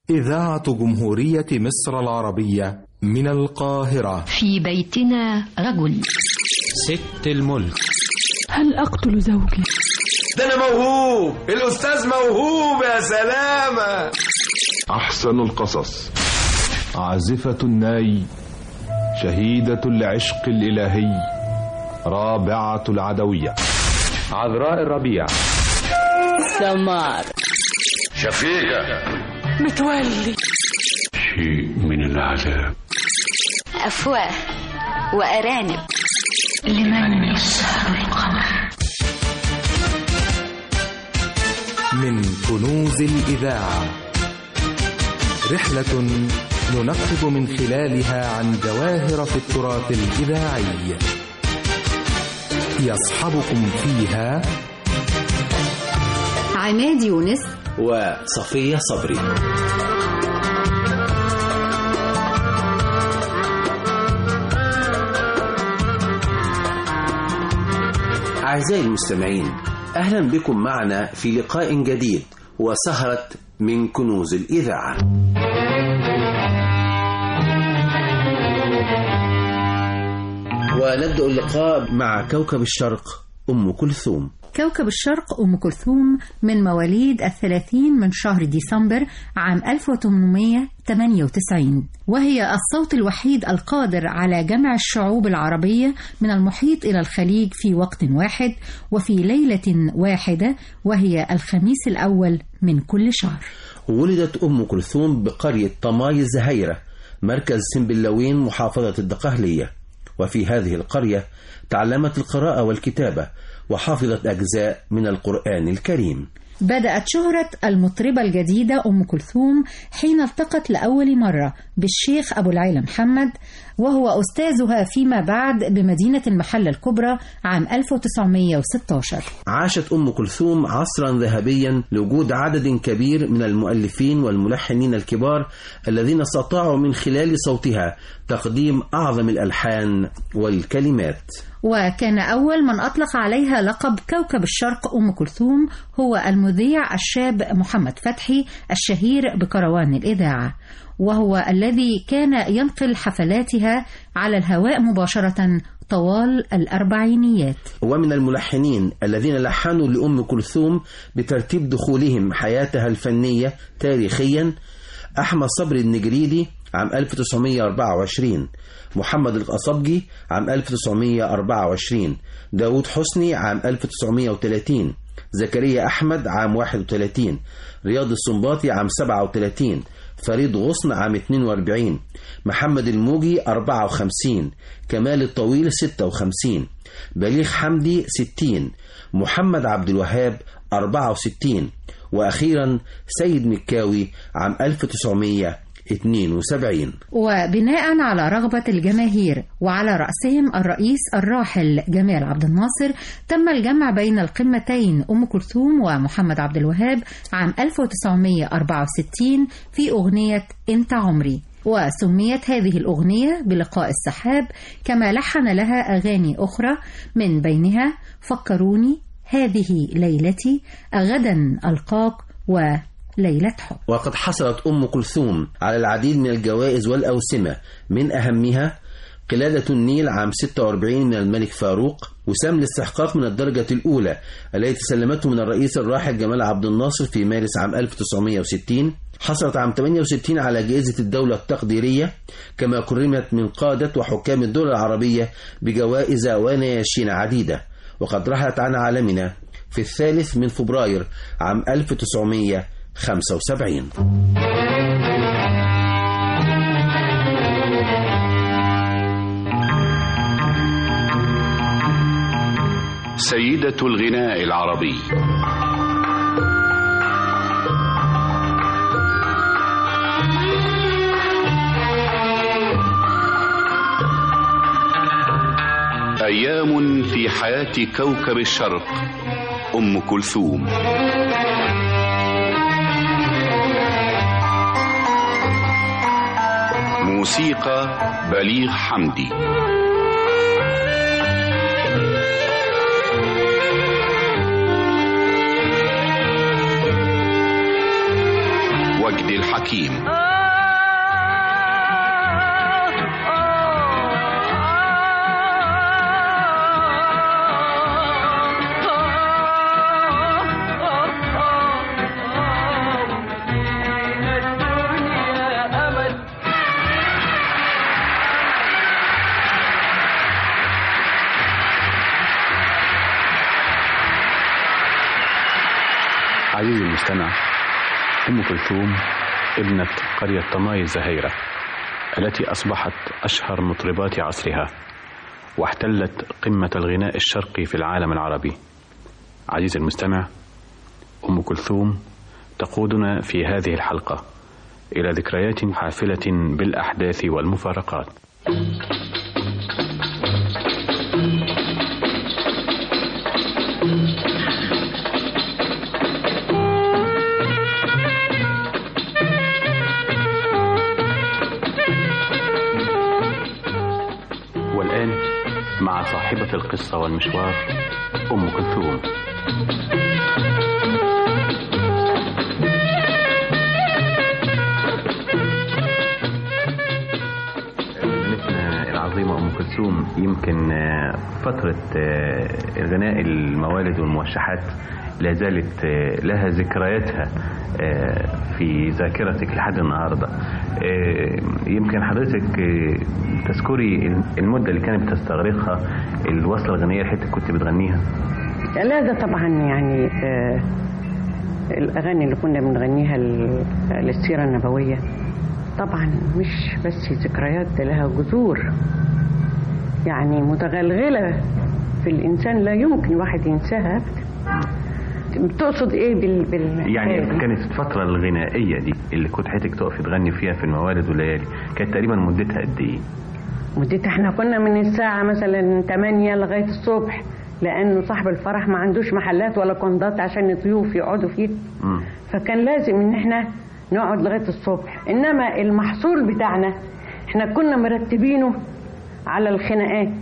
إذاعة جمهورية مصر العربية من القاهرة في بيتنا رجل ست الملك هل أقتل زوجي؟ ده أنا موهوب الأستاذ موهوب يا سلامة أحسن القصص عازفة الناي شهيدة العشق الإلهي رابعة العدوية عذراء الربيع سمار شفيقة متولي شيء من العذاب أفواه وأرانب لمن يسهر القمر من كنوز الإذاعة رحلة ننقب من خلالها عن جواهر في التراث الإذاعي يصحبكم فيها عماد يونس وصفية صبري أعزائي المستمعين أهلا بكم معنا في لقاء جديد وسهرة من كنوز الإذاعة ونبدأ اللقاء مع كوكب الشرق أم كلثوم كوكب الشرق أم كلثوم من مواليد الثلاثين من شهر ديسمبر عام 1898 وهي الصوت الوحيد القادر على جمع الشعوب العربية من المحيط إلى الخليج في وقت واحد وفي ليلة واحدة وهي الخميس الأول من كل شهر ولدت أم كلثوم بقرية طماي الزهيرة مركز سنبلاوين محافظة الدقهلية وفي هذه القرية تعلمت القراءة والكتابة وحفظت أجزاء من القرآن الكريم بدأت شهرة المطربة الجديدة أم كلثوم حين التقت لأول مرة بالشيخ أبو العلا محمد وهو أستاذها فيما بعد بمدينة المحلة الكبرى عام 1916 عاشت أم كلثوم عصرا ذهبيا لوجود عدد كبير من المؤلفين والملحنين الكبار الذين استطاعوا من خلال صوتها تقديم أعظم الألحان والكلمات وكان أول من أطلق عليها لقب كوكب الشرق أم كلثوم هو المذيع الشاب محمد فتحي الشهير بكروان الإذاعة وهو الذي كان ينقل حفلاتها على الهواء مباشرة طوال الأربعينيات ومن الملحنين الذين لحنوا لأم كلثوم بترتيب دخولهم حياتها الفنية تاريخيا أحمد صبري النجريدي عام 1924 محمد القصبجي عام 1924 داود حسني عام 1930 زكريا أحمد عام 31 رياض السنباطي عام 37 فريد غصن عام 42 محمد الموجي 54 كمال الطويل 56 بليغ حمدي 60 محمد عبد الوهاب 64 وأخيرا سيد مكاوي عام 1972 وبناء على رغبة الجماهير وعلى رأسهم الرئيس الراحل جمال عبد الناصر تم الجمع بين القمتين أم كلثوم ومحمد عبد الوهاب عام 1964 في أغنية أنت عمري وسميت هذه الأغنية بلقاء السحاب كما لحن لها أغاني أخرى من بينها فكروني هذه ليلتي غدا ألقاك وليلة حب وقد حصلت أم كلثوم على العديد من الجوائز والأوسمة من أهمها قلادة النيل عام 46 من الملك فاروق وسام الاستحقاق من الدرجة الأولى التي سلمته من الرئيس الراحل جمال عبد الناصر في مارس عام 1960 حصلت عام 68 على جائزة الدولة التقديرية كما كرمت من قادة وحكام الدول العربية بجوائز ونياشين عديدة وقد رحلت عن عالمنا في الثالث من فبراير عام 1975 سيدة الغناء العربي أيام في حياة كوكب الشرق أم كلثوم موسيقى بليغ حمدي وجد الحكيم الحكيم عزيزي المستمع أم كلثوم ابنة قرية طماي الزهيرة التي أصبحت أشهر مطربات عصرها واحتلت قمة الغناء الشرقي في العالم العربي عزيزي المستمع أم كلثوم تقودنا في هذه الحلقة إلى ذكريات حافلة بالأحداث والمفارقات والآن مع صاحبة القصة والمشوار أم كلثوم ابنتنا العظيمة أم كلثوم يمكن آه، فترة آه، الغناء الموالد والموشحات لا زالت آه، لها ذكرياتها آه، في ذاكرتك لحد النهاردة آه، يمكن حضرتك آه، تذكري المدة اللي كانت بتستغرقها الوصلة الغنية اللي حضرتك كنت بتغنيها لا ده طبعا يعني آه الأغاني اللي كنا بنغنيها لل- للسيرة النبوية طبعا مش بس ذكريات ده لها جذور يعني متغلغلة في الإنسان لا يمكن الواحد ينساها أبدا بتقصد إيه بال, بال... يعني دي؟ كانت الفترة الغنائية دي اللي كنت حضرتك تقفي تغني فيها في الموالد والليالي كانت تقريبا مدتها قد ايه؟ مدتها احنا كنا من الساعة مثلا 8 لغاية الصبح لأنه صاحب الفرح ما عندوش محلات ولا كوندات عشان الضيوف يقعدوا فيه مم. فكان لازم ان احنا نقعد لغايه الصبح انما المحصول بتاعنا احنا كنا مرتبينه على الخناقات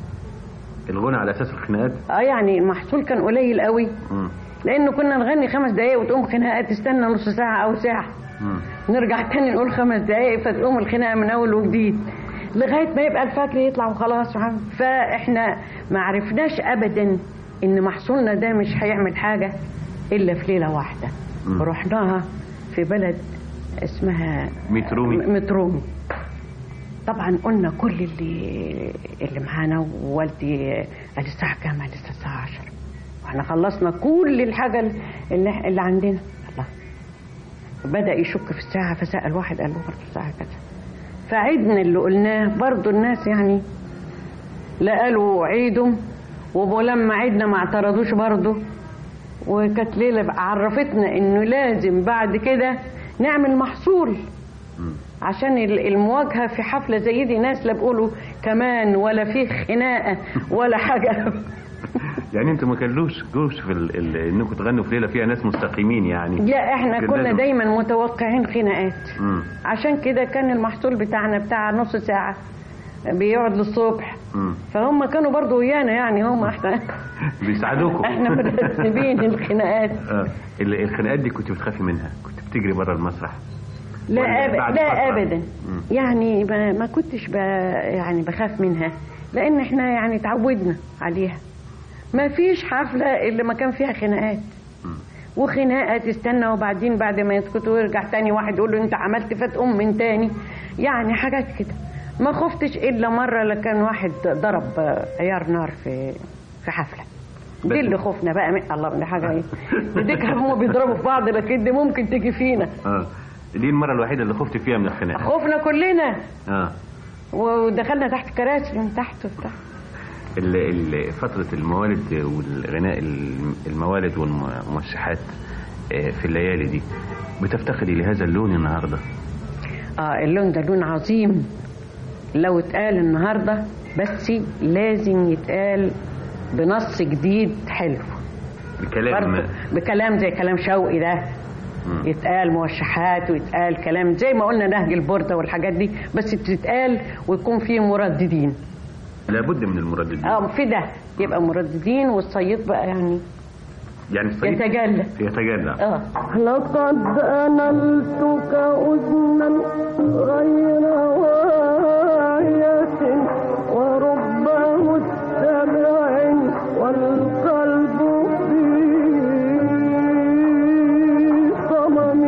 الغنى على اساس الخناقات اه يعني المحصول كان قليل قوي مم. لانه كنا نغني خمس دقايق وتقوم خناقه تستنى نص ساعه او ساعه مم. نرجع تاني نقول خمس دقايق فتقوم الخناقه من اول وجديد لغايه ما يبقى الفجر يطلع وخلاص فاحنا ما عرفناش ابدا ان محصولنا ده مش هيعمل حاجه الا في ليله واحده مم. رحناها في بلد اسمها مترومي. م- مترومي طبعا قلنا كل اللي اللي معانا ووالدي قال الساعه كام قال لسه الساعه 10 واحنا خلصنا كل الحاجه اللي, اللي عندنا الله بدا يشك في الساعه فسال واحد قال له برضه الساعه كذا فعدنا اللي قلناه برضه الناس يعني لا قالوا عيدوا ولما عدنا ما اعترضوش برضه وكانت ليله عرفتنا انه لازم بعد كده نعمل محصول عشان ال- المواجهه في حفله زي دي ناس لا بيقولوا كمان ولا في خناقه ولا حاجه يعني انتوا ما كلوش جوش في ال... ال... انكم تغنوا في ليله فيها ناس مستقيمين يعني لا احنا كان كنا لازم. دايما متوقعين خناقات مم. عشان كده كان المحصول بتاعنا بتاع نص ساعه بيقعد للصبح مم. فهم كانوا برضو ويانا يعني هم احنا بيساعدوكم احنا مرتبين الخناقات آه. ال- الخناقات دي كنت بتخافي منها كنت بتجري بره المسرح لا ولا أب... بعد لا فترة؟ ابدا مم. يعني ما, ما كنتش ب... يعني بخاف منها لان احنا يعني تعودنا عليها ما فيش حفله اللي ما كان فيها خناقات وخناقه تستنى وبعدين بعد ما يسكتوا ويرجع تاني واحد يقول له انت عملت فتقوم من تاني يعني حاجات كده ما خفتش الا مره لا كان واحد ضرب عيار نار في في حفله دي اللي خوفنا بقى من الله دي حاجه ايه دي كانوا هم بيضربوا في بعض لكن دي ممكن تيجي فينا اه دي المره الوحيده اللي خفت فيها من الخناقات خوفنا كلنا اه ودخلنا تحت كراسي من تحت وبتاع ال- ال- فترة الموالد والغناء الم- الموالد والموشحات آه، في الليالي دي بتفتقدي لهذا اللون النهارده اه اللون ده لون عظيم لو اتقال النهارده بس لازم يتقال بنص جديد حلو الكلام برضه بكلام زي كلام شوقي ده مم. يتقال موشحات ويتقال كلام زي ما قلنا نهج البردة والحاجات دي بس تتقال ويكون فيه مرددين لابد من المرددين اه في ده يبقى مرددين والصيد بقى يعني يعني الصعيد يتجلى يتجلى اه لقد أنلتك أذنا غير واعية ورب مستمع والقلب في صمم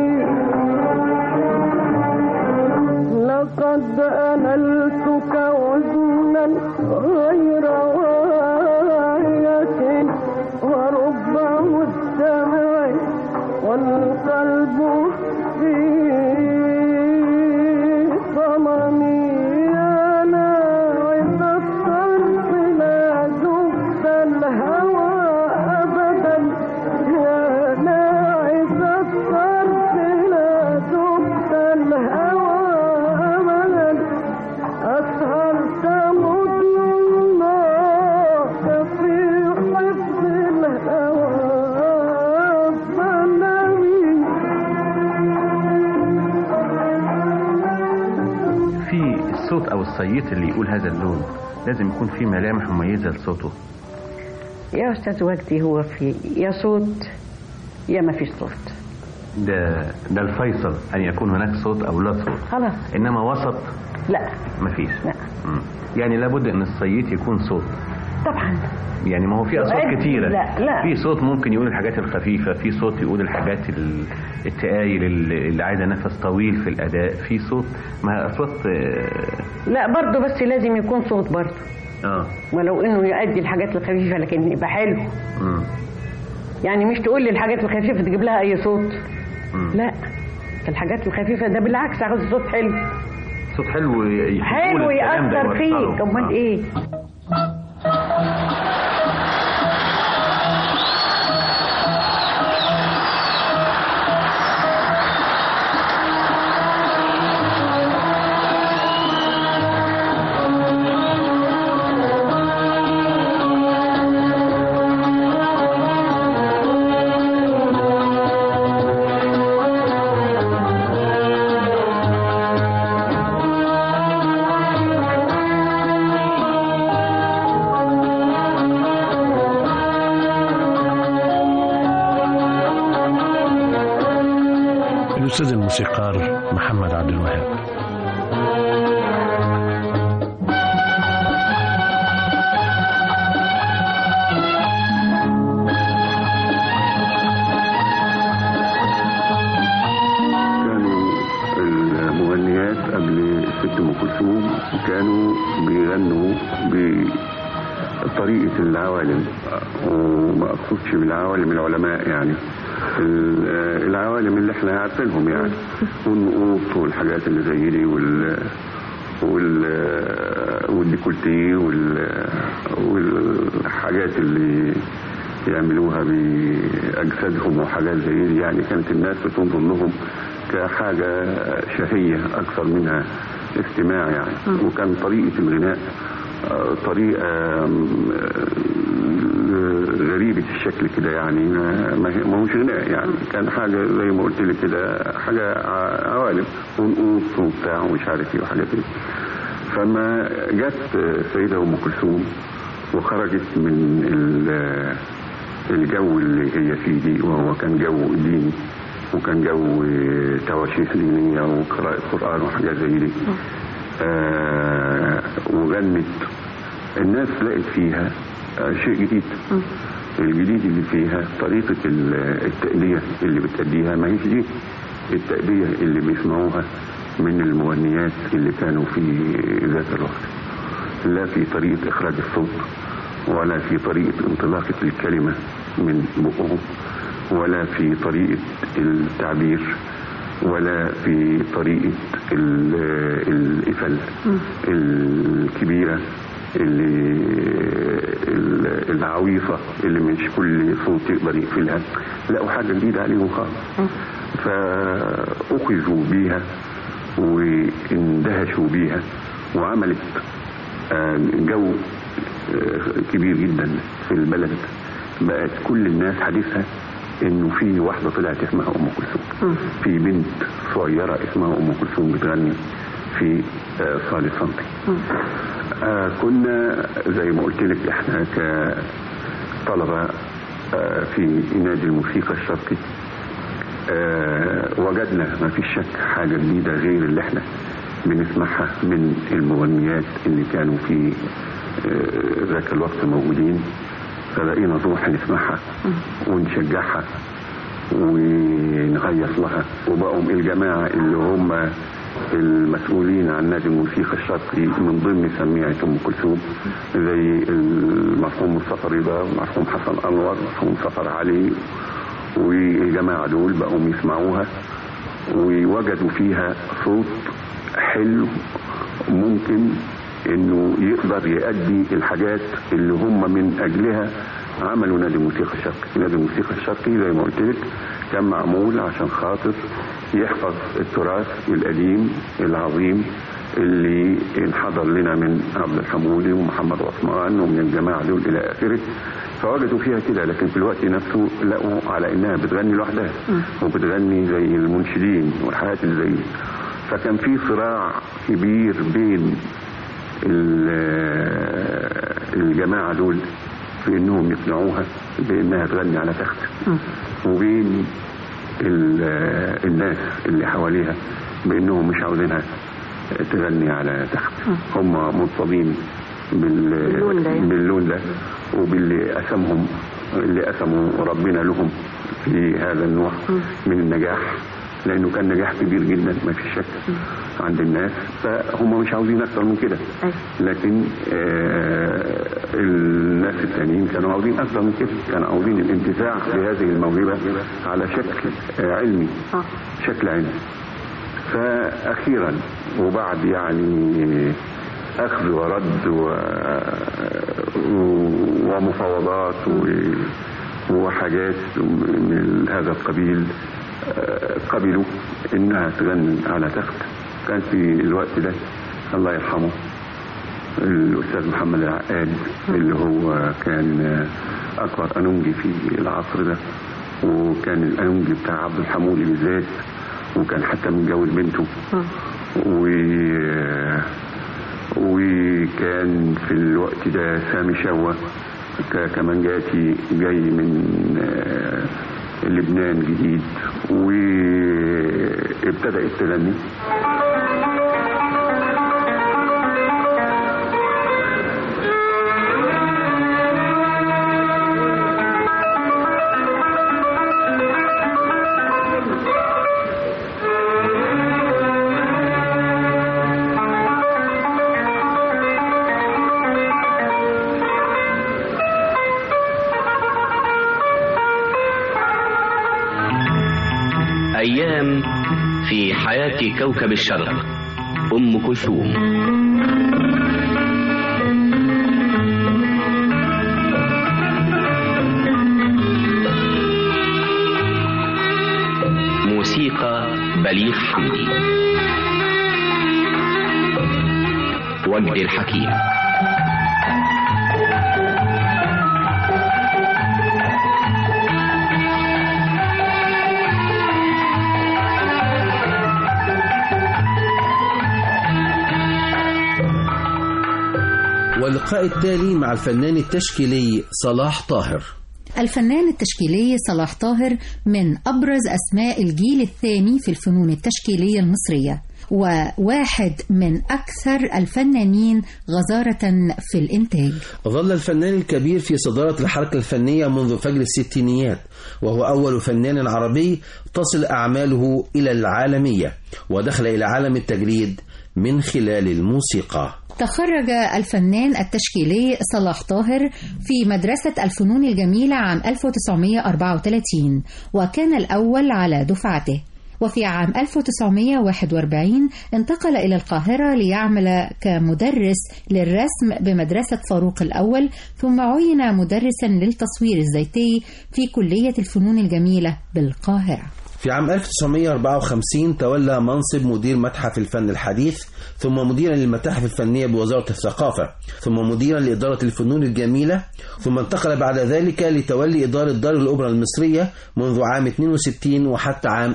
لقد أنلتك أذنا غير واعية ورب مستمع والقلب في صمم يا ناعم الطرف لا زبت الهوى أبدا يا ناعم الطرف لا زبت الهوى أبدا أسهرت مطلقك في حفظ الهوى في الصوت او الصيت اللي يقول هذا اللون لازم يكون في ملامح مميزه لصوته يا استاذ وجدي هو في يا صوت يا ما فيش صوت ده ده الفيصل ان يكون هناك صوت او لا صوت خلاص انما وسط لا مفيش لا مم. يعني لابد ان الصيت يكون صوت طبعا يعني ما هو في اصوات سؤال؟ كتيره لا، لا. في صوت ممكن يقول الحاجات الخفيفه في صوت يقول الحاجات ال- التقايل اللي اللي عايزه نفس طويل في الاداء في صوت ما اصوات آه، لا برضه بس لازم يكون صوت برضه اه ولو انه يؤدي الحاجات الخفيفه لكن يبقى حلو مم. يعني مش تقول لي الحاجات الخفيفه تجيب لها اي صوت مم. لا الحاجات الخفيفه ده بالعكس عاوز صوت حلو صوت حلو يقول حلو الكلام ده يأثر يوصله. فيك امال آه. ايه الأستاذ الموسيقار محمد عبد الوهاب كانوا المغنيات قبل الست ام كلثوم كانوا بيغنوا بطريقه العوالم وما اقصدش بالعوالم العلماء يعني ال- العوالم اللي احنا عارفينهم يعني والنقوط والحاجات اللي زي دي وال وال والديكولتيه وال والحاجات اللي يعملوها بأجسادهم وحاجات زي دي يعني كانت الناس بتنظر لهم كحاجة شهية أكثر منها استماع يعني وكان طريقة الغناء آه، طريقة آم، آه، غريبة الشكل كده يعني ما ما هي- ما هوش غناء يعني كان حاجة زي ما قلت لك كده حاجة ع- عوالم ونقوط وبتاع ومش عارف ايه وحاجات ايه فما جت السيدة أم كلثوم وخرجت من ال- الجو اللي هي فيه دي وهو كان جو ديني وكان جو تواشيح دينية وقراءة قرآن وحاجات زي دي آه وغنت الناس لقت فيها آه شيء جديد الجديد اللي فيها طريقة ال- التأدية اللي بتأديها ما هيش دي التأدية اللي بيسمعوها من المغنيات اللي كانوا في ذات الوقت لا في طريقة إخراج الصوت ولا في طريقة انطلاقة الكلمة من بقهم ولا في طريقة التعبير ولا في طريقة ال- الإفل الكبيرة اللي ال- العويصة اللي مش كل صوت يقدر يقفلها لقوا حاجة جديدة عليهم خالص فأخذوا بيها واندهشوا بيها وعملت آه، جو آه، كبير جدا في البلد بقت كل الناس حديثها انه في واحده طلعت اسمها ام كلثوم في بنت صغيره اسمها ام كلثوم بتغني في آه، صاله صنطي آه كنا زي ما قلت لك احنا كطلبه آه، في نادي الموسيقى الشرقي آه، وجدنا ما فيش شك حاجة جديدة غير اللي احنا بنسمعها من المغنيات اللي كانوا في آه، ذاك الوقت موجودين فبقينا نروح نسمعها ونشجعها ونغير لها وبقوا الجماعة اللي هم المسؤولين عن نادي الموسيقى الشرقي من ضمن سميعة أم كلثوم زي المرحوم مصطفى رضا والمرحوم حسن أنور والمرحوم سفر علي والجماعة دول بقوا يسمعوها ووجدوا فيها صوت حلو ممكن انه يقدر يؤدي الحاجات اللي هم من اجلها عملوا نادي الموسيقى الشرقي نادي الموسيقى الشرقي زي ما قلت لك كان معمول عشان خاطر يحفظ التراث القديم العظيم اللي انحدر لنا من عبد الحمولي ومحمد عثمان ومن الجماعه دول الى اخره فوجدوا فيها كده لكن في الوقت نفسه لقوا على انها بتغني لوحدها وبتغني زي المنشدين والحاجات اللي زي دي. فكان في صراع كبير بين ال- الجماعه دول في انهم يقنعوها بانها تغني على تخت وبين ال- الناس اللي حواليها بانهم مش عاوزينها تغني على تخت هم مرتضين بال... باللون ده يعني. باللون ده وباللي قسمهم اللي قسموا ربنا لهم في هذا النوع من النجاح لانه كان نجاح كبير جدا ما في شك عند الناس فهم مش عاوزين اكتر من كده لكن آه الناس التانيين كانوا عاوزين اكتر من كده كانوا عاوزين الانتفاع بهذه الموهبه على شكل آه علمي شكل علمي فاخيرا وبعد يعني اخذ ورد و... ومفاوضات و... وحاجات من هذا القبيل آه، قبلوا انها تغني على تخت كان في الوقت ده الله يرحمه الاستاذ محمد العقاد اللي هو كان اكبر انونجي في العصر ده وكان الانونجي بتاع عبد الحمولي بالذات وكان حتى متجوز بنته و وكان في الوقت ده سامي شوا ك- كمانجاتي جاي من آه، لبنان جديد وابتدأت تغني أيام في حياة كوكب الشرق أم كلثوم موسيقى بليغ حمدي وجد الحكيم واللقاء التالي مع الفنان التشكيلي صلاح طاهر الفنان التشكيلي صلاح طاهر من أبرز أسماء الجيل الثاني في الفنون التشكيلية المصرية وواحد من أكثر الفنانين غزارة في الإنتاج ظل الفنان الكبير في صدارة الحركة الفنية منذ فجر الستينيات وهو أول فنان عربي تصل أعماله إلى العالمية ودخل إلى عالم التجريد من خلال الموسيقى تخرج الفنان التشكيلي صلاح طاهر في مدرسة الفنون الجميلة عام 1934 وكان الأول على دفعته وفي عام 1941 انتقل إلى القاهرة ليعمل كمدرس للرسم بمدرسة فاروق الأول ثم عين مدرسا للتصوير الزيتي في كلية الفنون الجميلة بالقاهرة في عام 1954 تولى منصب مدير متحف الفن الحديث ثم مديرا للمتاحف الفنية بوزارة الثقافة ثم مديرا لإدارة الفنون الجميلة ثم انتقل بعد ذلك لتولي إدارة دار الأوبرا المصرية منذ عام 62 وحتى عام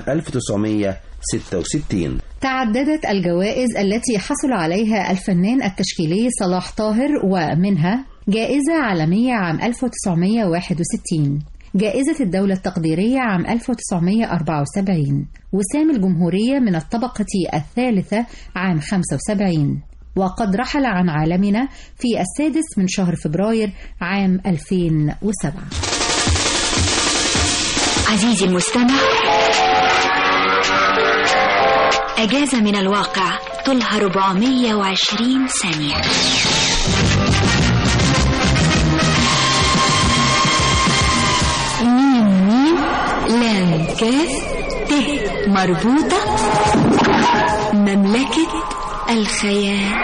1966 تعددت الجوائز التي حصل عليها الفنان التشكيلي صلاح طاهر ومنها جائزة عالمية عام 1961 جائزة الدولة التقديرية عام 1974 وسام الجمهورية من الطبقة الثالثة عام 75 وقد رحل عن عالمنا في السادس من شهر فبراير عام 2007 عزيزي المستمع أجازة من الواقع طولها 420 ثانية ميم ميم لام كاف ت مربوطة مملكة الخيال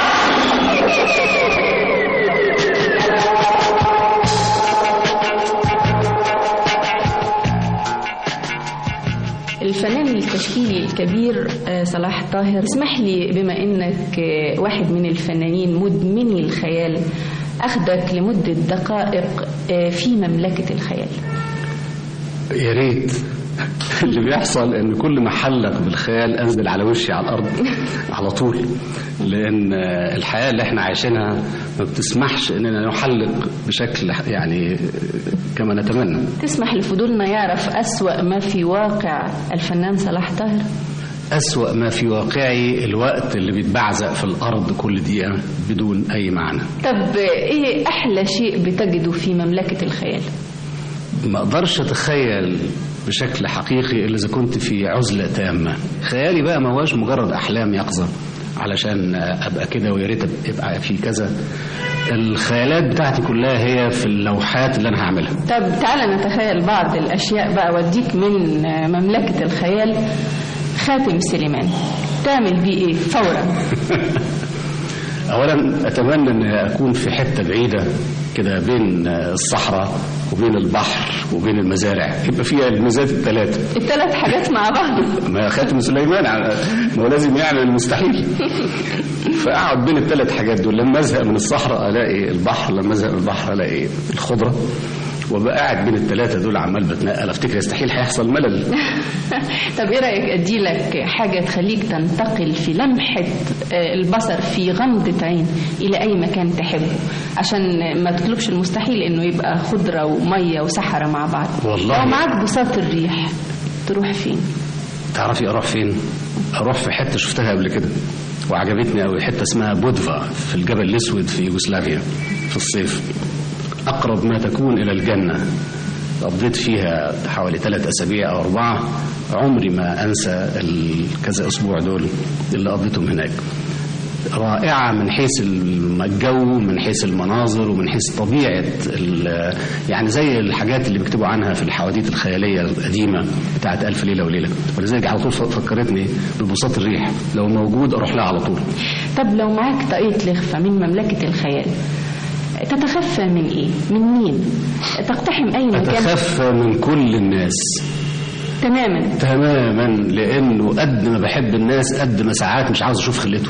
الفنان التشكيلي الكبير آه، صلاح طاهر اسمح لي بما انك آه، واحد من الفنانين مدمني الخيال اخدك لمدة دقائق آه، في مملكة الخيال يا ريت اللي بيحصل ان كل ما حلق بالخيال انزل على وشي على الارض على طول لان الحياه اللي احنا عايشينها ما بتسمحش اننا نحلق بشكل يعني كما نتمنى تسمح لفضولنا يعرف أسوأ ما في واقع الفنان صلاح طاهر أسوأ ما في واقعي الوقت اللي بيتبعزق في الأرض كل دقيقة بدون أي معنى طب ايه احلى شيء بتجده في مملكة الخيال ما أقدرش أتخيل بشكل حقيقي إلا إذا كنت في عزلة تامة خيالي بقى ما هواش مجرد أحلام يقظة علشان أبقى كده ويا ريت يبقى في كذا الخيالات بتاعتي كلها هي في اللوحات اللي أنا هعملها طب تعالى نتخيل بعض الأشياء بقى وديك من مملكة الخيال خاتم سليمان تعمل بيه ايه فورا اولا اتمنى ان اكون في حته بعيده كده بين الصحراء وبين البحر وبين المزارع يبقى فيها الميزات الثلاثه الثلاث حاجات مع بعض ما خاتم سليمان ما هو لازم يعمل المستحيل فاقعد بين الثلاث حاجات دول لما ازهق من الصحراء الاقي البحر لما ازهق من البحر الاقي الخضره وابقى قاعد بين الثلاثه دول عمال بتنقل افتكر يستحيل هيحصل ملل طب ايه رايك ادي لك حاجه تخليك تنتقل في لمحه آه، البصر في غمضه عين الى اي مكان تحبه عشان ما تطلبش المستحيل انه يبقى خضره وميه وصحراء مع بعض والله. لو معاك بساط الريح تروح فين تعرفي اروح فين اروح في حته شفتها قبل كده وعجبتني قوي حته اسمها بودفا في الجبل الاسود في يوغوسلافيا في الصيف اقرب ما تكون الى الجنه قضيت فيها حوالي ثلاث اسابيع او اربعه عمري ما انسى الكذا اسبوع دول اللي قضيتهم هناك رائعة من حيث الجو من حيث المناظر ومن حيث طبيعة ال- يعني زي الحاجات اللي بيكتبوا عنها في الحواديت الخيالية القديمة بتاعت ألف ليلة وليلة ولذلك على طول فكرتني ببساط الريح لو موجود أروح لها على طول طب لو معاك طاقية لخفة من مملكة الخيال تتخفى من ايه من مين تقتحم اي مكان أتخفى من كل الناس تماما تماما لأنه قد ما بحب الناس قد ما ساعات مش عاوز أشوف خلتهم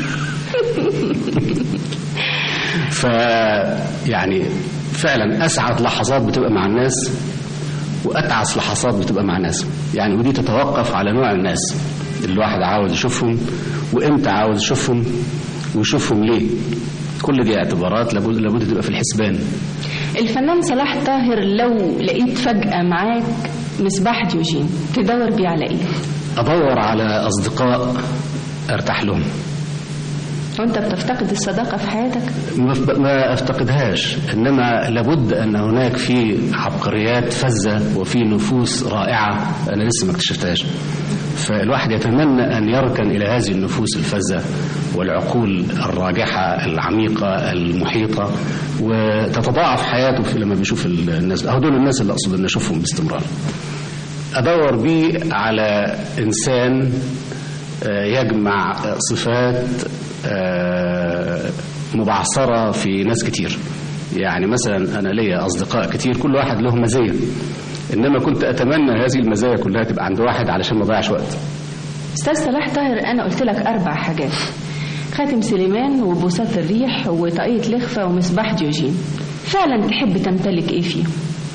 ف يعني فعلا اسعد لحظات بتبقى مع الناس واتعس لحظات بتبقى مع الناس يعني ودي تتوقف على نوع الناس اللي الواحد عاوز يشوفهم وامتى عاوز يشوفهم ويشوفهم ليه كل دي اعتبارات لابد لابد تبقى في الحسبان الفنان صلاح طاهر لو لقيت فجأة معاك مصباح ديوجين تدور بيه على ايه ادور على اصدقاء ارتاح لهم وانت بتفتقد الصداقة في حياتك ما ما افتقدهاش انما لابد ان هناك في عبقريات فذه وفي نفوس رائعه انا لسه ما اكتشفتهاش فالواحد يتمنى ان يركن الى هذه النفوس الفذه والعقول الراجحه العميقه المحيطه وتتضاعف حياته في لما بيشوف الناس اهو دول الناس اللي اقصد ان اشوفهم باستمرار ادور بيه على انسان آه، يجمع آه، صفات آه، مبعثرة في ناس كتير يعني مثلا أنا ليا أصدقاء كتير كل واحد له مزايا إنما كنت أتمنى هذه المزايا كلها تبقى عند واحد علشان ما أضيعش وقت استاذ صلاح طاهر انا قلت لك اربع حاجات خاتم سليمان وبوسات الريح وطاقية لخفة ومصباح ديوجين فعلا تحب تمتلك ايه فيهم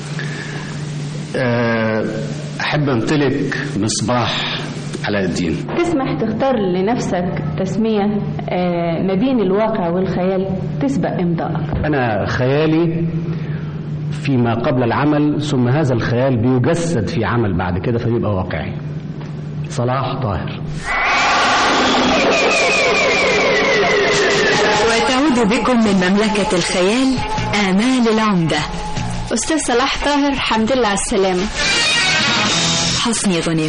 آه، أحب أمتلك مصباح علاء الدين تسمح تختار لنفسك تسمية آه، ما بين الواقع والخيال تسبق امضائك أنا خيالي فيما قبل العمل ثم هذا الخيال بيجسد في عمل بعد كده فبيبقى واقعي صلاح طاهر وتعود بكم من مملكة الخيال آمال العمدة أستاذ صلاح طاهر حمد لله على السلامة حسني غنيم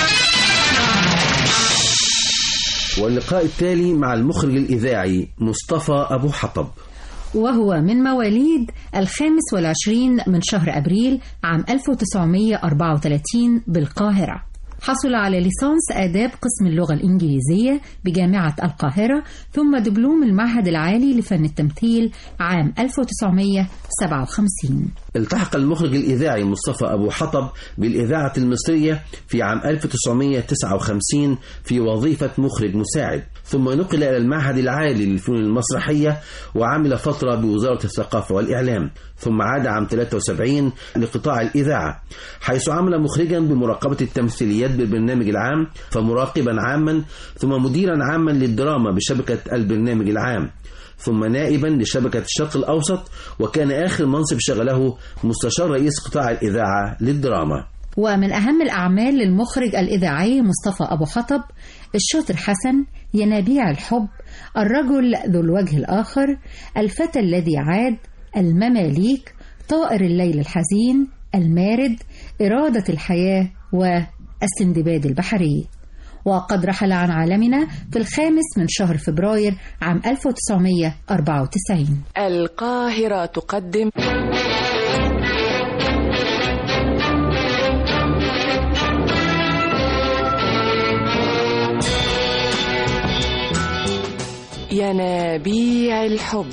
واللقاء التالي مع المخرج الإذاعي مصطفى أبو حطب وهو من مواليد الخامس والعشرين من شهر أبريل عام 1934 بالقاهرة حصل على ليسانس آداب قسم اللغة الإنجليزية بجامعة القاهرة ثم دبلوم المعهد العالي لفن التمثيل عام 1957 التحق المخرج الإذاعي مصطفى أبو حطب بالإذاعة المصرية في عام 1959 في وظيفة مخرج مساعد ثم نقل إلى المعهد العالي للفنون المسرحية وعمل فترة بوزارة الثقافة والإعلام ثم عاد عام 73 لقطاع الإذاعة حيث عمل مخرجا بمراقبة التمثيليات بالبرنامج العام فمراقبا عاما ثم مديرا عاما للدراما بشبكة البرنامج العام ثم نائبا لشبكة الشرق الأوسط وكان آخر منصب شغله مستشار رئيس قطاع الإذاعة للدراما ومن أهم الأعمال للمخرج الإذاعي مصطفى أبو حطب الشاطر حسن ينابيع الحب الرجل ذو الوجه الآخر الفتى الذي عاد المماليك طائر الليل الحزين المارد إرادة الحياة والسندباد البحري وقد رحل عن عالمنا في الخامس من شهر فبراير عام 1994 القاهرة تقدم ينابيع الحب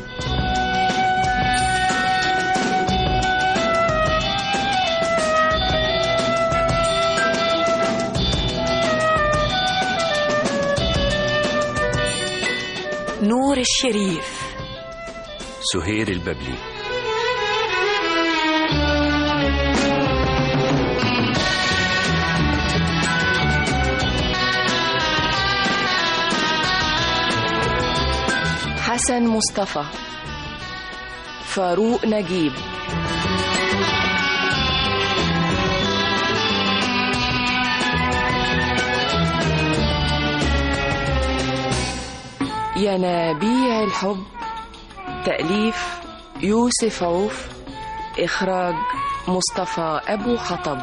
نور الشريف سهير الببلي حسن مصطفى فاروق نجيب ينابيع الحب تأليف يوسف عوف إخراج مصطفى أبو حطب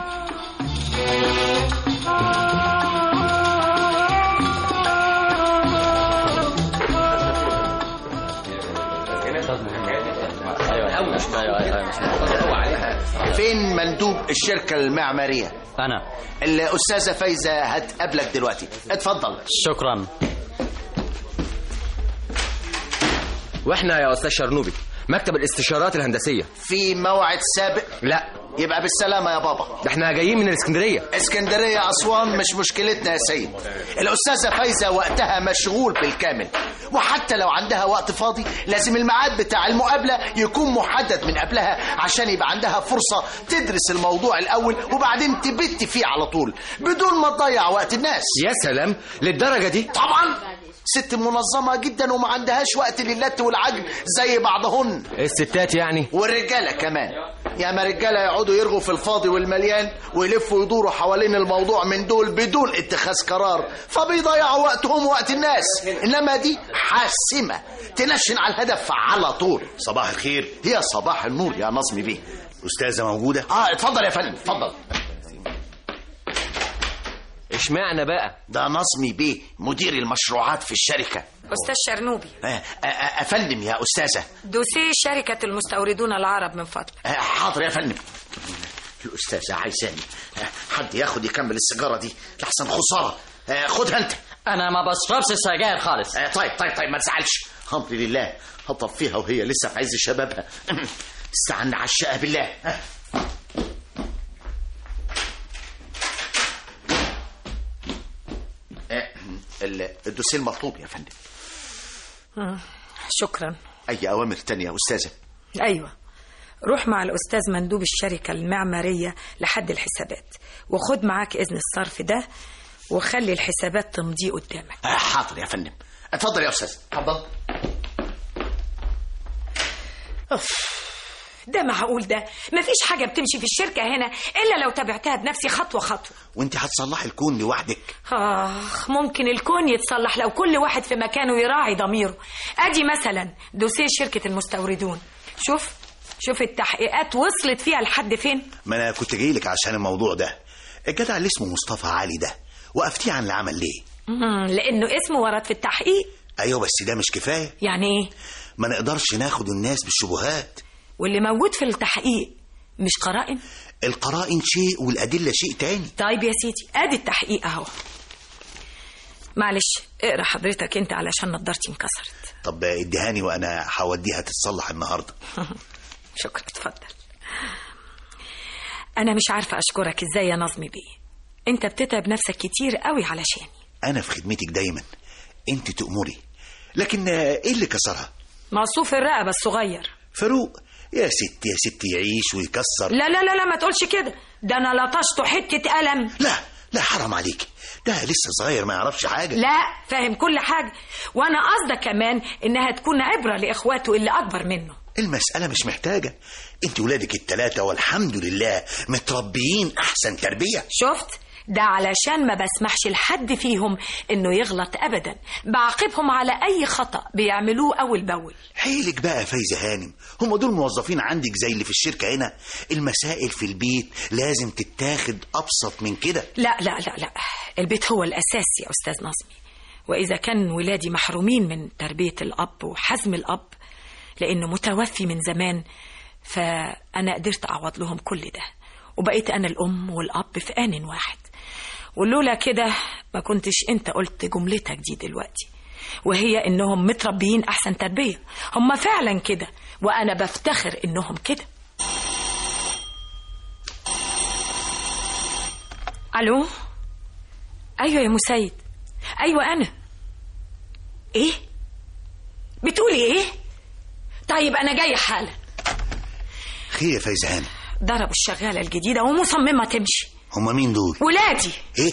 فين مندوب الشركة المعمارية؟ أنا الأستاذة فايزة هتقابلك دلوقتي اتفضل شكرا واحنا يا استاذ شرنوبي مكتب الاستشارات الهندسيه في موعد سابق لا يبقى بالسلامة يا بابا ده احنا جايين من الاسكندريه اسكندرية أسوان مش مشكلتنا يا سيد الأستاذة فايزة وقتها مشغول بالكامل وحتى لو عندها وقت فاضي لازم الميعاد بتاع المقابلة يكون محدد من قبلها عشان يبقى عندها فرصة تدرس الموضوع الأول وبعدين تبت فيه على طول بدون ما تضيع وقت الناس يا سلام للدرجه دي طبعا ست منظمة جدا وما عندهاش وقت للت والعجن زي بعضهن الستات يعني والرجالة كمان يا ما رجالة يقعدوا يرغوا في الفاضي والمليان ويلفوا يدوروا حوالين الموضوع من دول بدون اتخاذ قرار فبيضيعوا وقتهم ووقت الناس انما دي حاسمة تنشن على الهدف على طول صباح الخير يا صباح النور يا نظمي بيه أستاذة موجودة اه اتفضل يا فندم اتفضل اشمعنى بقى ده نظمي بيه مدير المشروعات في الشركة أستاذ شرنوبي آه، آه، آه، أفندم يا أستاذة دوسيه شركة المستوردون العرب من فضلك آه، حاضر يا فندم الأستاذة عايزاني آه، حد ياخد يكمل السيجارة دي لحسن خسارة آه، خدها أنت أنا ما بشربش السجاير خالص آه، طيب طيب طيب ما تزعلش الحمد لله هطفيها وهي لسه في عز شبابها استعنا على الشقة بالله آه. آه، ال- الدوسيه المطلوب يا فندم مم. شكرا أي أوامر تانية يا أستاذة أيوة روح مع الأستاذ مندوب الشركة المعمارية لحد الحسابات وخد معاك إذن الصرف ده وخلي الحسابات تمضي قدامك آه، حاضر يا فندم اتفضل يا أستاذ اتفضل أوف ده معقول ده مفيش حاجة بتمشي في الشركة هنا إلا لو تابعتها بنفسي خطوة خطوة وانت هتصلحي الكون لوحدك آخ ممكن الكون يتصلح لو كل واحد في مكانه يراعي ضميره أدي مثلا دوسيه شركة المستوردون شوف شوف التحقيقات وصلت فيها لحد فين ما انا كنت جاي لك عشان الموضوع ده الجدع اللي اسمه مصطفى علي ده وقفتيه عن العمل ليه مم، لأنه اسمه ورد في التحقيق ايوه بس ده مش كفايه يعني إيه ما نقدرش ناخد الناس بالشبهات واللي موجود في التحقيق مش قرائن القرائن شيء والادله شيء تاني طيب يا سيدي ادي التحقيق اهو معلش اقرا حضرتك انت علشان نضارتي انكسرت طب اديهاني وانا هوديها تتصلح النهارده شكرا اتفضل انا مش عارفه اشكرك ازاي يا نظمي بيه انت بتتعب نفسك كتير قوي علشاني انا في خدمتك دايما انت تأمري لكن آه، ايه اللي كسرها مصوف الرقبه الصغير فاروق يا ست يا ست يعيش ويكسر لا لا لا لا ما تقولش كده ده انا لطشته حته قلم لا لا حرام عليك ده لسه صغير ما يعرفش حاجه لا فاهم كل حاجه وانا قصدك كمان انها تكون عبره لاخواته اللي اكبر منه المسألة مش محتاجة انت ولادك التلاتة والحمد لله متربيين احسن تربية شفت ده علشان ما بسمحش لحد فيهم انه يغلط ابدا بعاقبهم على اي خطا بيعملوه اول باول حيلك بقى يا فايزة هانم هم دول موظفين عندك زي اللي في الشركة هنا المسائل في البيت لازم تتاخد ابسط من كده لا لا لا لا البيت هو الاساس يا استاذ نظمي واذا كان ولادي محرومين من تربيه الاب وحزم الاب لانه متوفي من زمان فانا قدرت اعوض لهم كل ده وبقيت انا الام والاب في ان واحد ولولا كده ما كنتش انت قلت جملتك دي دلوقتي وهي انهم متربيين احسن تربيه هم فعلا كده وانا بفتخر انهم كده الو ايوه يا مسيد ايوه انا ايه بتقولي ايه طيب انا جايه حالا خير يا فايزة هانم ضربوا الشغاله الجديده ومصممه تمشي هم مين دول ولادي ايه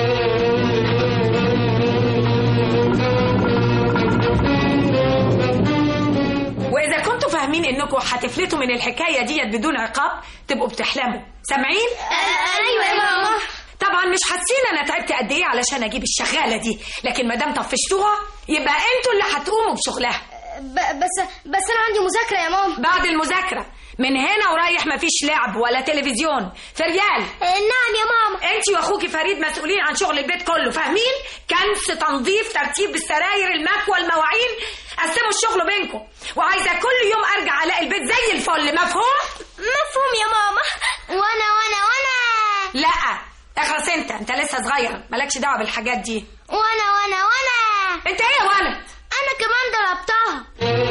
واذا كنتوا فاهمين انكم هتفلتوا من الحكايه ديت بدون عقاب تبقوا بتحلموا سامعين ايوه يا ماما طبعا مش حاسين انا تعبت قد ايه علشان اجيب الشغاله دي لكن ما دام طفشتوها يبقى انتوا اللي هتقوموا بشغلها ب- بس بس انا عندي مذاكره يا ماما بعد المذاكره من هنا ورايح مفيش لعب ولا تلفزيون فريال نعم يا ماما انت واخوكي فريد مسؤولين عن شغل البيت كله فاهمين كنس تنظيف ترتيب السراير المكوى المواعين قسموا الشغل بينكم وعايزه كل يوم ارجع الاقي البيت زي الفل مفهوم مفهوم يا ماما وانا وانا وانا لا اخلص انت انت لسه صغير مالكش دعوه بالحاجات دي وانا وانا وانا انت ايه يا ولد انا كمان ضربتها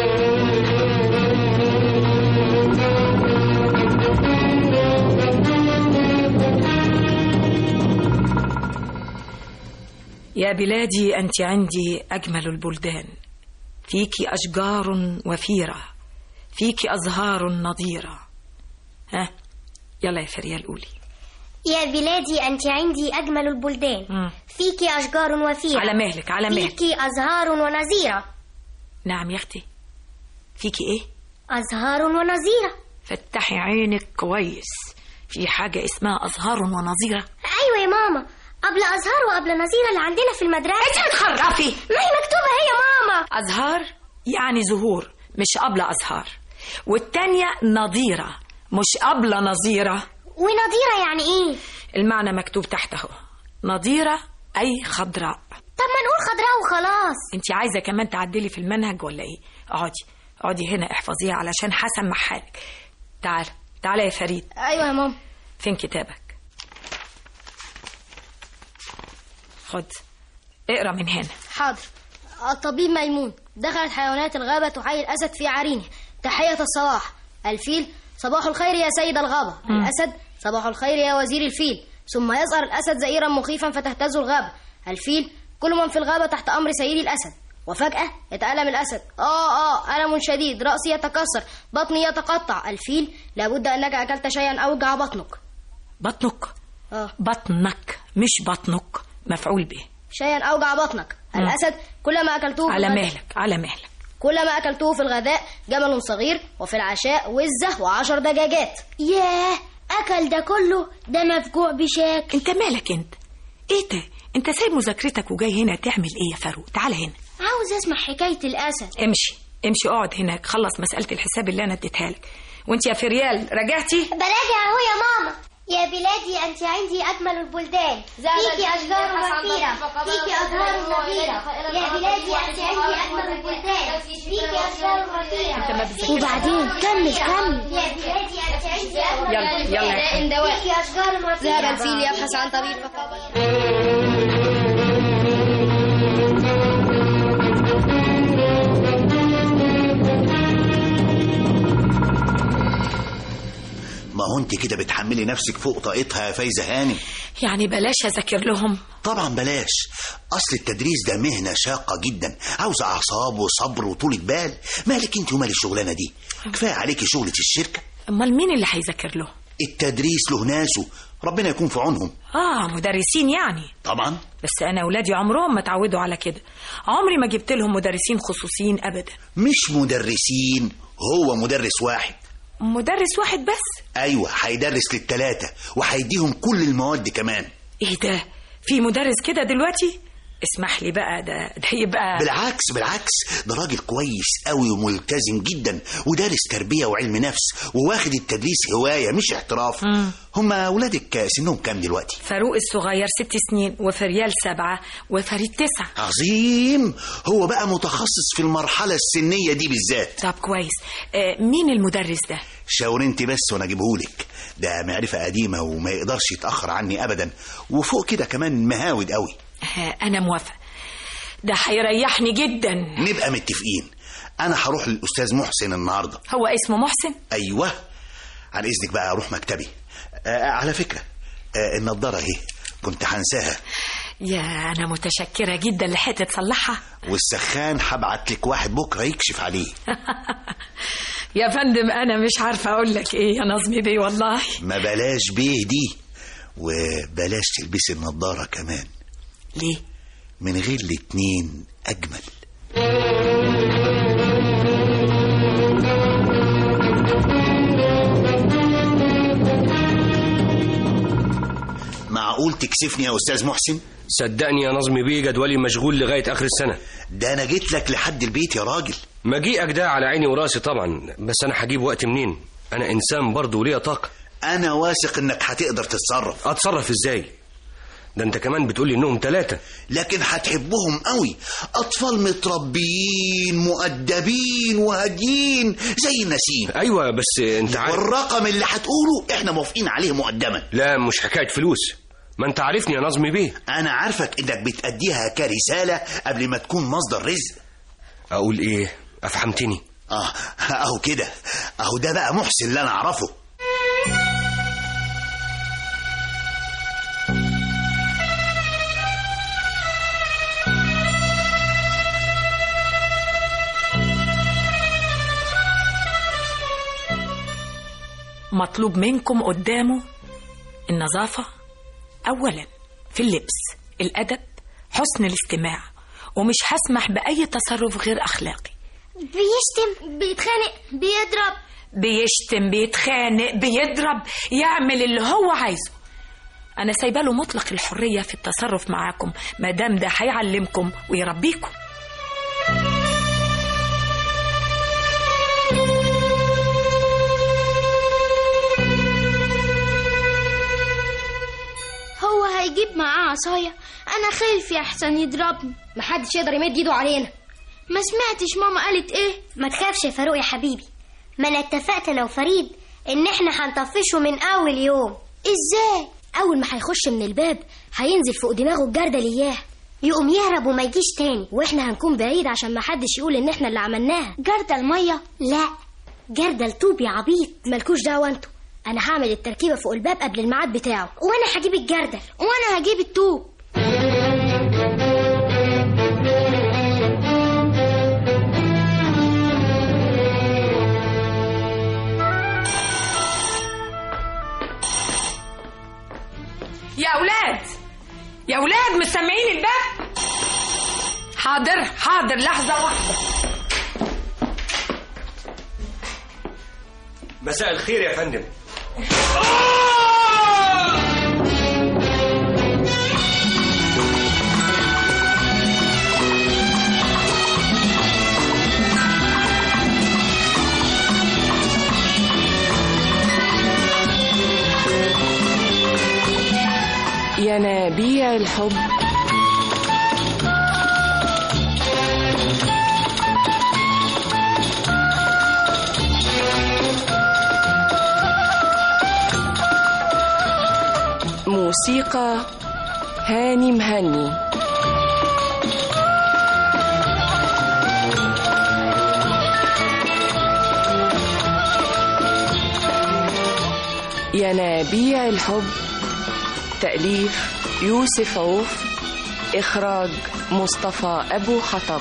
يا بلادي أنت عندي أجمل البلدان فيك أشجار وفيرة فيك أزهار نضيرة ها يلا يا فريال قولي يا بلادي أنت عندي أجمل البلدان مم. فيك أشجار وفيرة على مهلك على مهلك فيك أزهار ونزيرة نعم يا أختي فيكي إيه أزهار ونزيرة فتحي عينك كويس في حاجة اسمها أزهار ونظيرة أيوة يا ماما قبل أزهار وقبل نزيرة اللي عندنا في المدرسة أنت بتخرفي ما هي مكتوبة هي يا ماما أزهار يعني زهور مش قبل أزهار والتانية نظيرة مش قبل نظيرة ونضيرة يعني إيه المعنى مكتوب تحت اهو نظيرة أي خضراء طب ما نقول خضراء وخلاص انت عايزة كمان تعدلي في المنهج ولا ايه اقعدي اقعدي هنا احفظيها علشان حسن محالك تعال تعال يا فريد أيوة يا ماما فين كتابك خد اقرا من هنا حاضر الطبيب ميمون دخلت حيوانات الغابة تحيي الأسد في عرينه تحية الصباح الفيل صباح الخير يا سيد الغابة مم. الأسد صباح الخير يا وزير الفيل ثم يظهر الأسد زئيرا مخيفا فتهتز الغابة الفيل كل من في الغابة تحت أمر سيدي الأسد وفجأة يتألم الأسد آه آه ألم شديد رأسي يتكسر بطني يتقطع الفيل لابد أنك أكلت شيئا أوجع بطنك بطنك آه بطنك مش بطنك مفعول به شيئا أوجع بطنك مم. الأسد كلما أكلته على بغد- مهلك على مهلك كل ما أكلته في الغداء جمل صغير وفي العشاء وزة وعشر دجاجات ياه أكل ده كله ده مفجوع بشكل انت مالك انت ايه ده انت سايب مذاكرتك وجاي هنا تعمل ايه يا فاروق تعال هنا عاوز أسمع حكاية الأسد امشي امشي اقعد هناك خلص مسألة الحساب اللي انا اديتها لك وانت يا فريال رجعتي براجع أهو يا ماما يا بلادي أنت عندي أجمل البلدان فيك أشجار وفيرة فيك أزهار وفيرة يا بلادي أنت عندي أجمل البلدان فيك أشجار وفيرة وبعدين كمل كمل يا بلادي أنت عندي أجمل يلا يلا يا داء دواء فيك أشجار وفيرة ذهب الفيل يبحث عن طبيب فقابله ما هو انت كده بتحملي نفسك فوق طاقتها يا فايزه هانم يعني بلاش اذاكر لهم طبعا بلاش اصل التدريس ده مهنه شاقه جدا عاوزه اعصاب وصبر وطولة بال مالك انت ومال الشغلانه دي كفايه عليكي شغله الشركه امال مين اللي هيذاكر له التدريس له ناسه ربنا يكون في عونهم اه مدرسين يعني طبعا بس انا اولادي عمرهم ما اتعودوا على كده عمري ما جبت لهم مدرسين خصوصيين ابدا مش مدرسين هو مدرس واحد مدرس واحد بس ايوه هيدرس للتلاتة وهيديهم كل المواد كمان ايه ده في مدرس كده دلوقتي اسمح لي بقى ده ده يبقى بالعكس بالعكس ده راجل كويس قوي وملتزم جدا ودارس تربية وعلم نفس وواخد التدريس هواية مش احتراف هما ولادك سنهم كام دلوقتي فاروق الصغير ست سنين وفريال سبعة وفريد تسعة عظيم هو بقى متخصص في المرحلة السنية دي بالذات طب كويس آه مين المدرس ده شاور انت بس وانا اجيبهولك ده معرفة قديمة وما يقدرش يتأخر عني ابدا وفوق كده كمان مهاود قوي آه انا موافق ده هيريحني جدا نبقى متفقين انا هروح للاستاذ محسن النهارده هو اسمه محسن ايوه عن اذنك بقى اروح مكتبي آه على فكره آه النضاره اهي كنت هنساها يا انا متشكره جدا لحقت تصلحها والسخان هبعت لك واحد بكره يكشف عليه يا فندم انا مش عارفه اقول لك ايه يا نظمي بيه والله ما بلاش بيه دي وبلاش تلبسي النضاره كمان ليه من غير الاتنين اجمل معقول تكسفني يا استاذ محسن صدقني يا نظمي بيه جدولي مشغول لغايه اخر السنه ده انا جيت لك لحد البيت يا راجل مجيئك ده على عيني وراسي طبعا بس انا هجيب وقت منين انا انسان برضه وليا طاقه انا واثق انك هتقدر تتصرف اتصرف ازاي ده انت كمان بتقولي انهم ثلاثة لكن هتحبهم قوي اطفال متربيين مؤدبين وهاديين زي النسيم ايوه بس انت عارف والرقم اللي هتقوله احنا موافقين عليه مقدما لا مش حكايه فلوس ما انت عارفني يا نظمي بيه انا عارفك انك بتأديها كرسالة قبل ما تكون مصدر رزق اقول ايه افهمتني اه اهو كده اهو ده بقى محسن اللي انا اعرفه مطلوب منكم قدامه النظافة أولا في اللبس الأدب حسن الاستماع ومش هسمح بأي تصرف غير أخلاقي بيشتم بيتخانق بيضرب بيشتم بيتخانق بيضرب يعمل اللي هو عايزه أنا سايبة له مطلق الحرية في التصرف معاكم ما دام ده هيعلمكم ويربيكم هو هيجيب معاه عصاية أنا خايف يحسن يضربني محدش يقدر يمد ايده علينا ما سمعتش ماما قالت ايه ما تخافش يا فاروق يا حبيبي ما انا اتفقت انا وفريد ان احنا هنطفشه من اول يوم ازاي اول ما هيخش من الباب هينزل فوق دماغه الجردل اياه يقوم يهرب وما يجيش تاني واحنا هنكون بعيد عشان ما حدش يقول ان احنا اللي عملناها جردل مية لا جردل طوب يا عبيط مالكوش دعوه انتوا انا هعمل التركيبه فوق الباب قبل الميعاد بتاعه وانا هجيب الجردل وانا هجيب الطوب يا أولاد يا أولاد مش سامعين الباب حاضر حاضر لحظة واحدة مساء الخير يا فندم ينابيع الحب موسيقى هاني مهني ينابيع الحب تأليف يوسف عوف إخراج مصطفى أبو حطب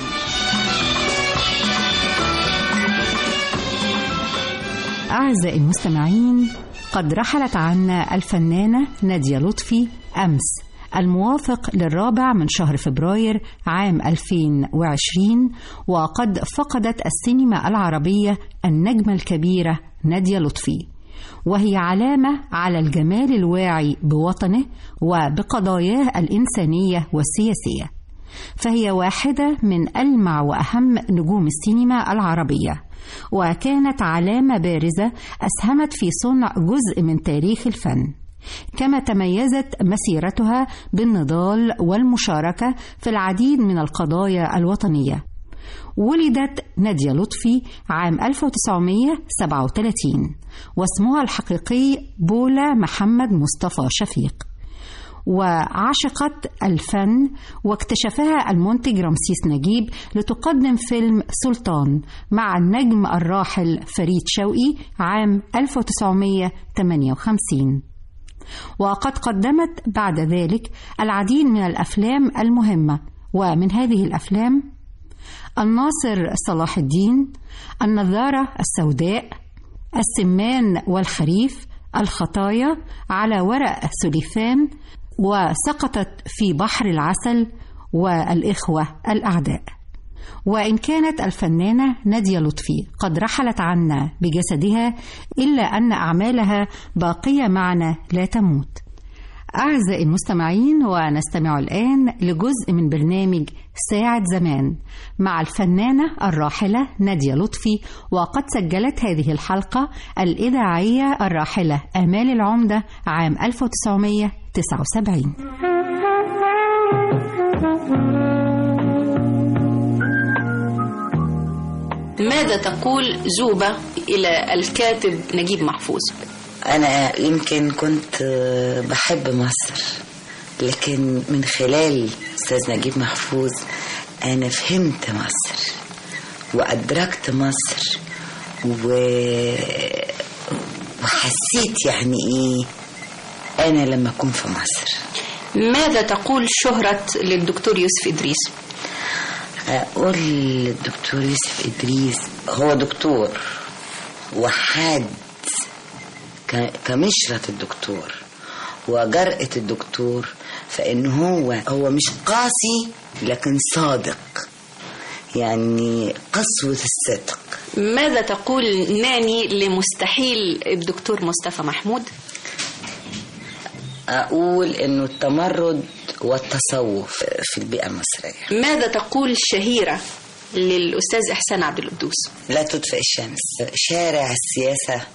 أعزائي المستمعين قد رحلت عنا الفنانة نادية لطفي أمس الموافق للرابع من شهر فبراير عام 2020 وقد فقدت السينما العربية النجمة الكبيرة نادية لطفي وهي علامة على الجمال الواعي بوطنه وبقضاياه الإنسانية والسياسية فهي واحدة من ألمع وأهم نجوم السينما العربية وكانت علامة بارزة أسهمت في صنع جزء من تاريخ الفن كما تميزت مسيرتها بالنضال والمشاركة في العديد من القضايا الوطنية ولدت نادية لطفي عام 1937 واسمها الحقيقي بولا محمد مصطفى شفيق وعشقت الفن واكتشفها المنتج رمسيس نجيب لتقدم فيلم سلطان مع النجم الراحل فريد شوقي عام 1958 وقد قدمت بعد ذلك العديد من الافلام المهمه ومن هذه الافلام الناصر صلاح الدين النظاره السوداء السمان والخريف الخطايا على ورق سليفان وسقطت في بحر العسل والإخوة الأعداء وإن كانت الفنانة نادية لطفي قد رحلت عنا بجسدها إلا أن أعمالها باقية معنا لا تموت أعزائي المستمعين ونستمع الآن لجزء من برنامج ساعة زمان مع الفنانة الراحلة نادية لطفي وقد سجلت هذه الحلقة الإذاعية الراحلة آمال العمدة عام 1979 ماذا تقول زوبة إلى الكاتب نجيب محفوظ أنا يمكن كنت بحب مصر لكن من خلال أستاذ نجيب محفوظ أنا فهمت مصر وأدركت مصر و... وحسيت يعني إيه أنا لما أكون في مصر ماذا تقول شهرة للدكتور يوسف إدريس أقول للدكتور يوسف إدريس هو دكتور وحاد كمشرة الدكتور وجرأة الدكتور فإن هو هو مش قاسي لكن صادق يعني قسوة الصدق ماذا تقول ناني لمستحيل الدكتور مصطفى محمود أقول إنه التمرد والتصوف في البيئة المصرية ماذا تقول شهيرة للأستاذ إحسان عبد القدوس لا تطفئ الشمس شارع السياسة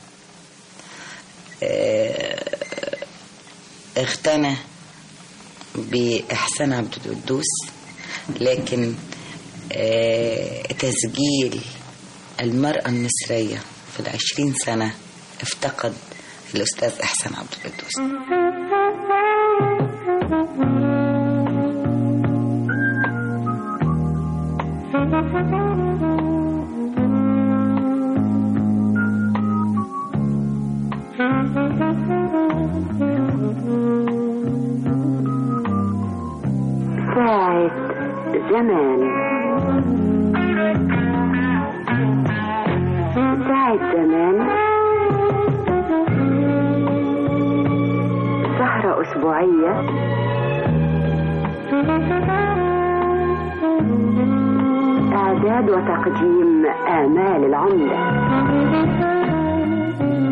اغتنى بإحسان عبد القدوس لكن تسجيل المرأة المصرية في العشرين سنة افتقد الأستاذ إحسان عبد القدوس ساعة زمان ساعة زمان سهرة أسبوعية إعداد وتقديم آمال العمدة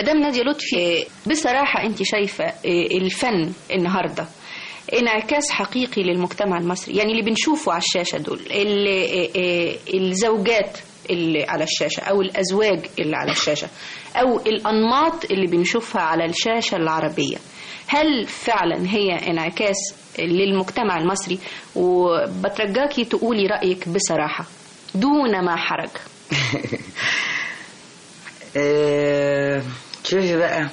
مدام نادية لطفي بصراحة أنت شايفة آه، الفن النهاردة انعكاس حقيقي للمجتمع المصري يعني اللي بنشوفه على الشاشة دول ال- آه، آه، الزوجات اللي على الشاشة أو الأزواج اللي على الشاشة أو الأنماط اللي بنشوفها على الشاشة العربية هل فعلا هي انعكاس للمجتمع المصري وبترجاكي تقولي رأيك بصراحة دون ما حرج آه، شوفي بقى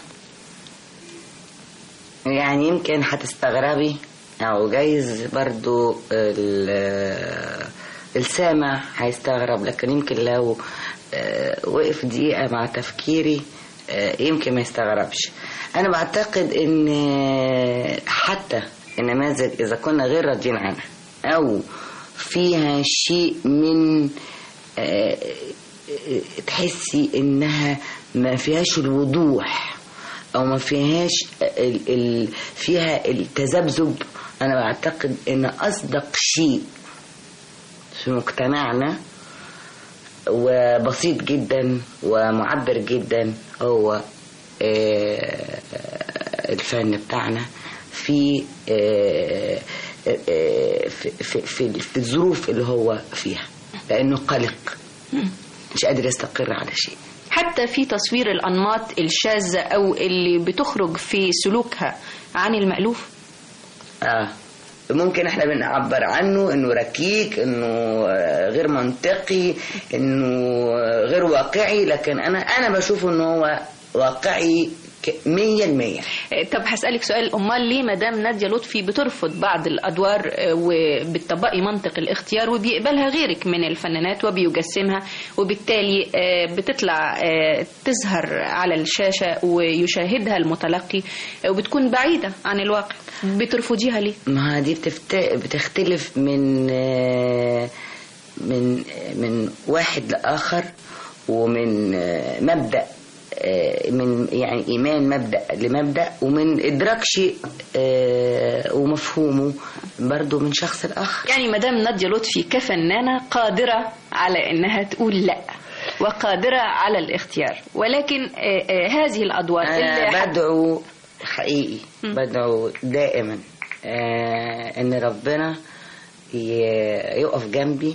يعني يمكن هتستغربي او جايز برضو ال- السامع هيستغرب لكن يمكن لو آه، وقف دقيقة مع تفكيري آه، يمكن ما يستغربش انا بعتقد ان حتى النماذج اذا كنا غير راضيين عنها او فيها شيء من آه، تحسي انها ما فيهاش الوضوح او ما فيهاش ال ال فيها التذبذب انا بعتقد ان اصدق شيء في مجتمعنا وبسيط جدا ومعبر جدا هو آه، الفن بتاعنا في آه، آه، في في في- في الظروف اللي هو فيها لانه قلق مش قادر يستقر على شيء حتى في تصوير الأنماط الشاذة أو اللي بتخرج في سلوكها عن المألوف اه ممكن احنا بنعبر عنه انه ركيك انه آه، غير منطقي انه آه، غير واقعي لكن انا انا بشوفه انه هو واقعي ك- مية المية طب هسألك سؤال أمال ليه مدام نادية لطفي بترفض بعض الأدوار آه، وبتطبقي منطق الاختيار وبيقبلها غيرك من الفنانات وبيجسمها وبالتالي آه، بتطلع آه، تظهر على الشاشة ويشاهدها المتلقي آه، وبتكون بعيدة عن الواقع بترفضيها ليه؟ ما دي بتفت... بتختلف من آه، من من واحد لآخر ومن آه، مبدأ آه، من يعني إيمان مبدأ لمبدأ ومن إدراك شيء آه، ومفهومه برضو من شخص لآخر يعني مدام نادية لطفي كفنانة قادرة على إنها تقول لا وقادرة على الاختيار ولكن آه، آه، هذه الأدوار اللي أنا حب- بدعو حقيقي بدعو دائما آه ان ربنا ي- يقف جنبي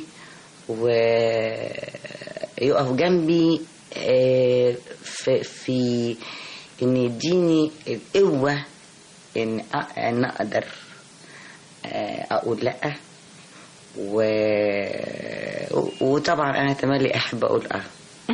ويقف جنبي آه في, في ان يديني القوة ان أ- ان اقدر آه اقول لا و... وطبعا انا تملي احب اقول اه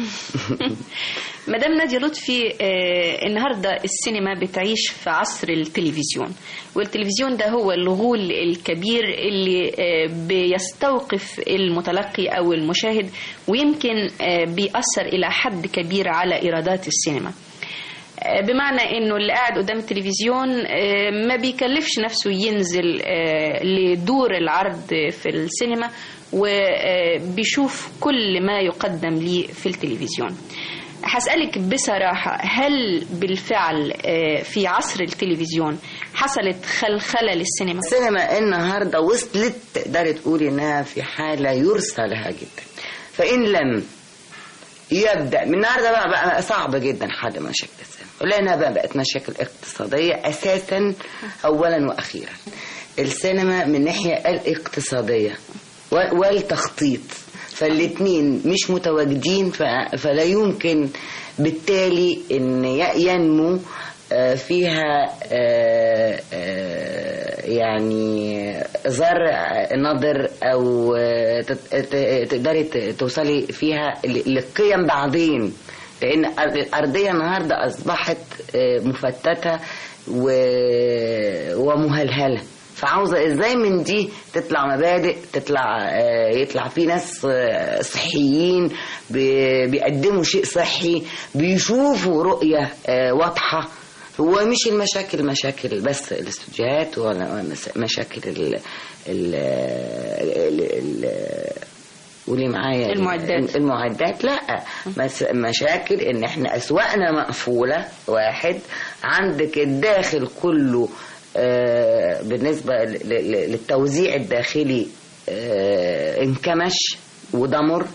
مدام نادية لطفي آه، النهاردة السينما بتعيش في عصر التلفزيون والتلفزيون ده هو الغول الكبير اللي آه، بيستوقف المتلقي أو المشاهد ويمكن آه، بيأثر إلى حد كبير على إيرادات السينما آه، بمعنى انه اللي قاعد قدام التلفزيون آه، ما بيكلفش نفسه ينزل آه، لدور العرض في السينما وبيشوف كل ما يقدم ليه في التلفزيون هسألك بصراحة هل بالفعل آه، في عصر التلفزيون حصلت خلخلة للسينما؟ السينما النهارده وصلت تقدري تقولي انها في حاله يرثى لها جدا فان لم يبدا من النهارده بقى, بقى صعب جدا حل مشاكل السينما لانها بقى بقت مشاكل اقتصاديه اساسا اولا واخيرا السينما من الناحيه الاقتصاديه و- والتخطيط فالاثنين مش متواجدين ف- فلا يمكن بالتالي ان ي- ينمو آه، فيها آه، آه، يعني زرع نضر او آه، تت- ت- تقدري ت- توصلي فيها ل- للقيم بعدين لان الارضيه النهارده اصبحت آه، مفتته و- ومهلهله فعاوزه ازاي من دي تطلع مبادئ تطلع آه، يطلع في ناس آه، صحيين بي- بيقدموا شيء صحي بيشوفوا رؤيه آه، واضحه هو مش المشاكل مشاكل بس الاستوديوهات ولا مس- مشاكل ال ال ال ال قولي معايا المعدات. المعدات لا مس- مشاكل ان احنا اسواقنا مقفوله واحد عندك الداخل كله آه، بالنسبه ل- ل- للتوزيع الداخلي آه، انكمش ودمر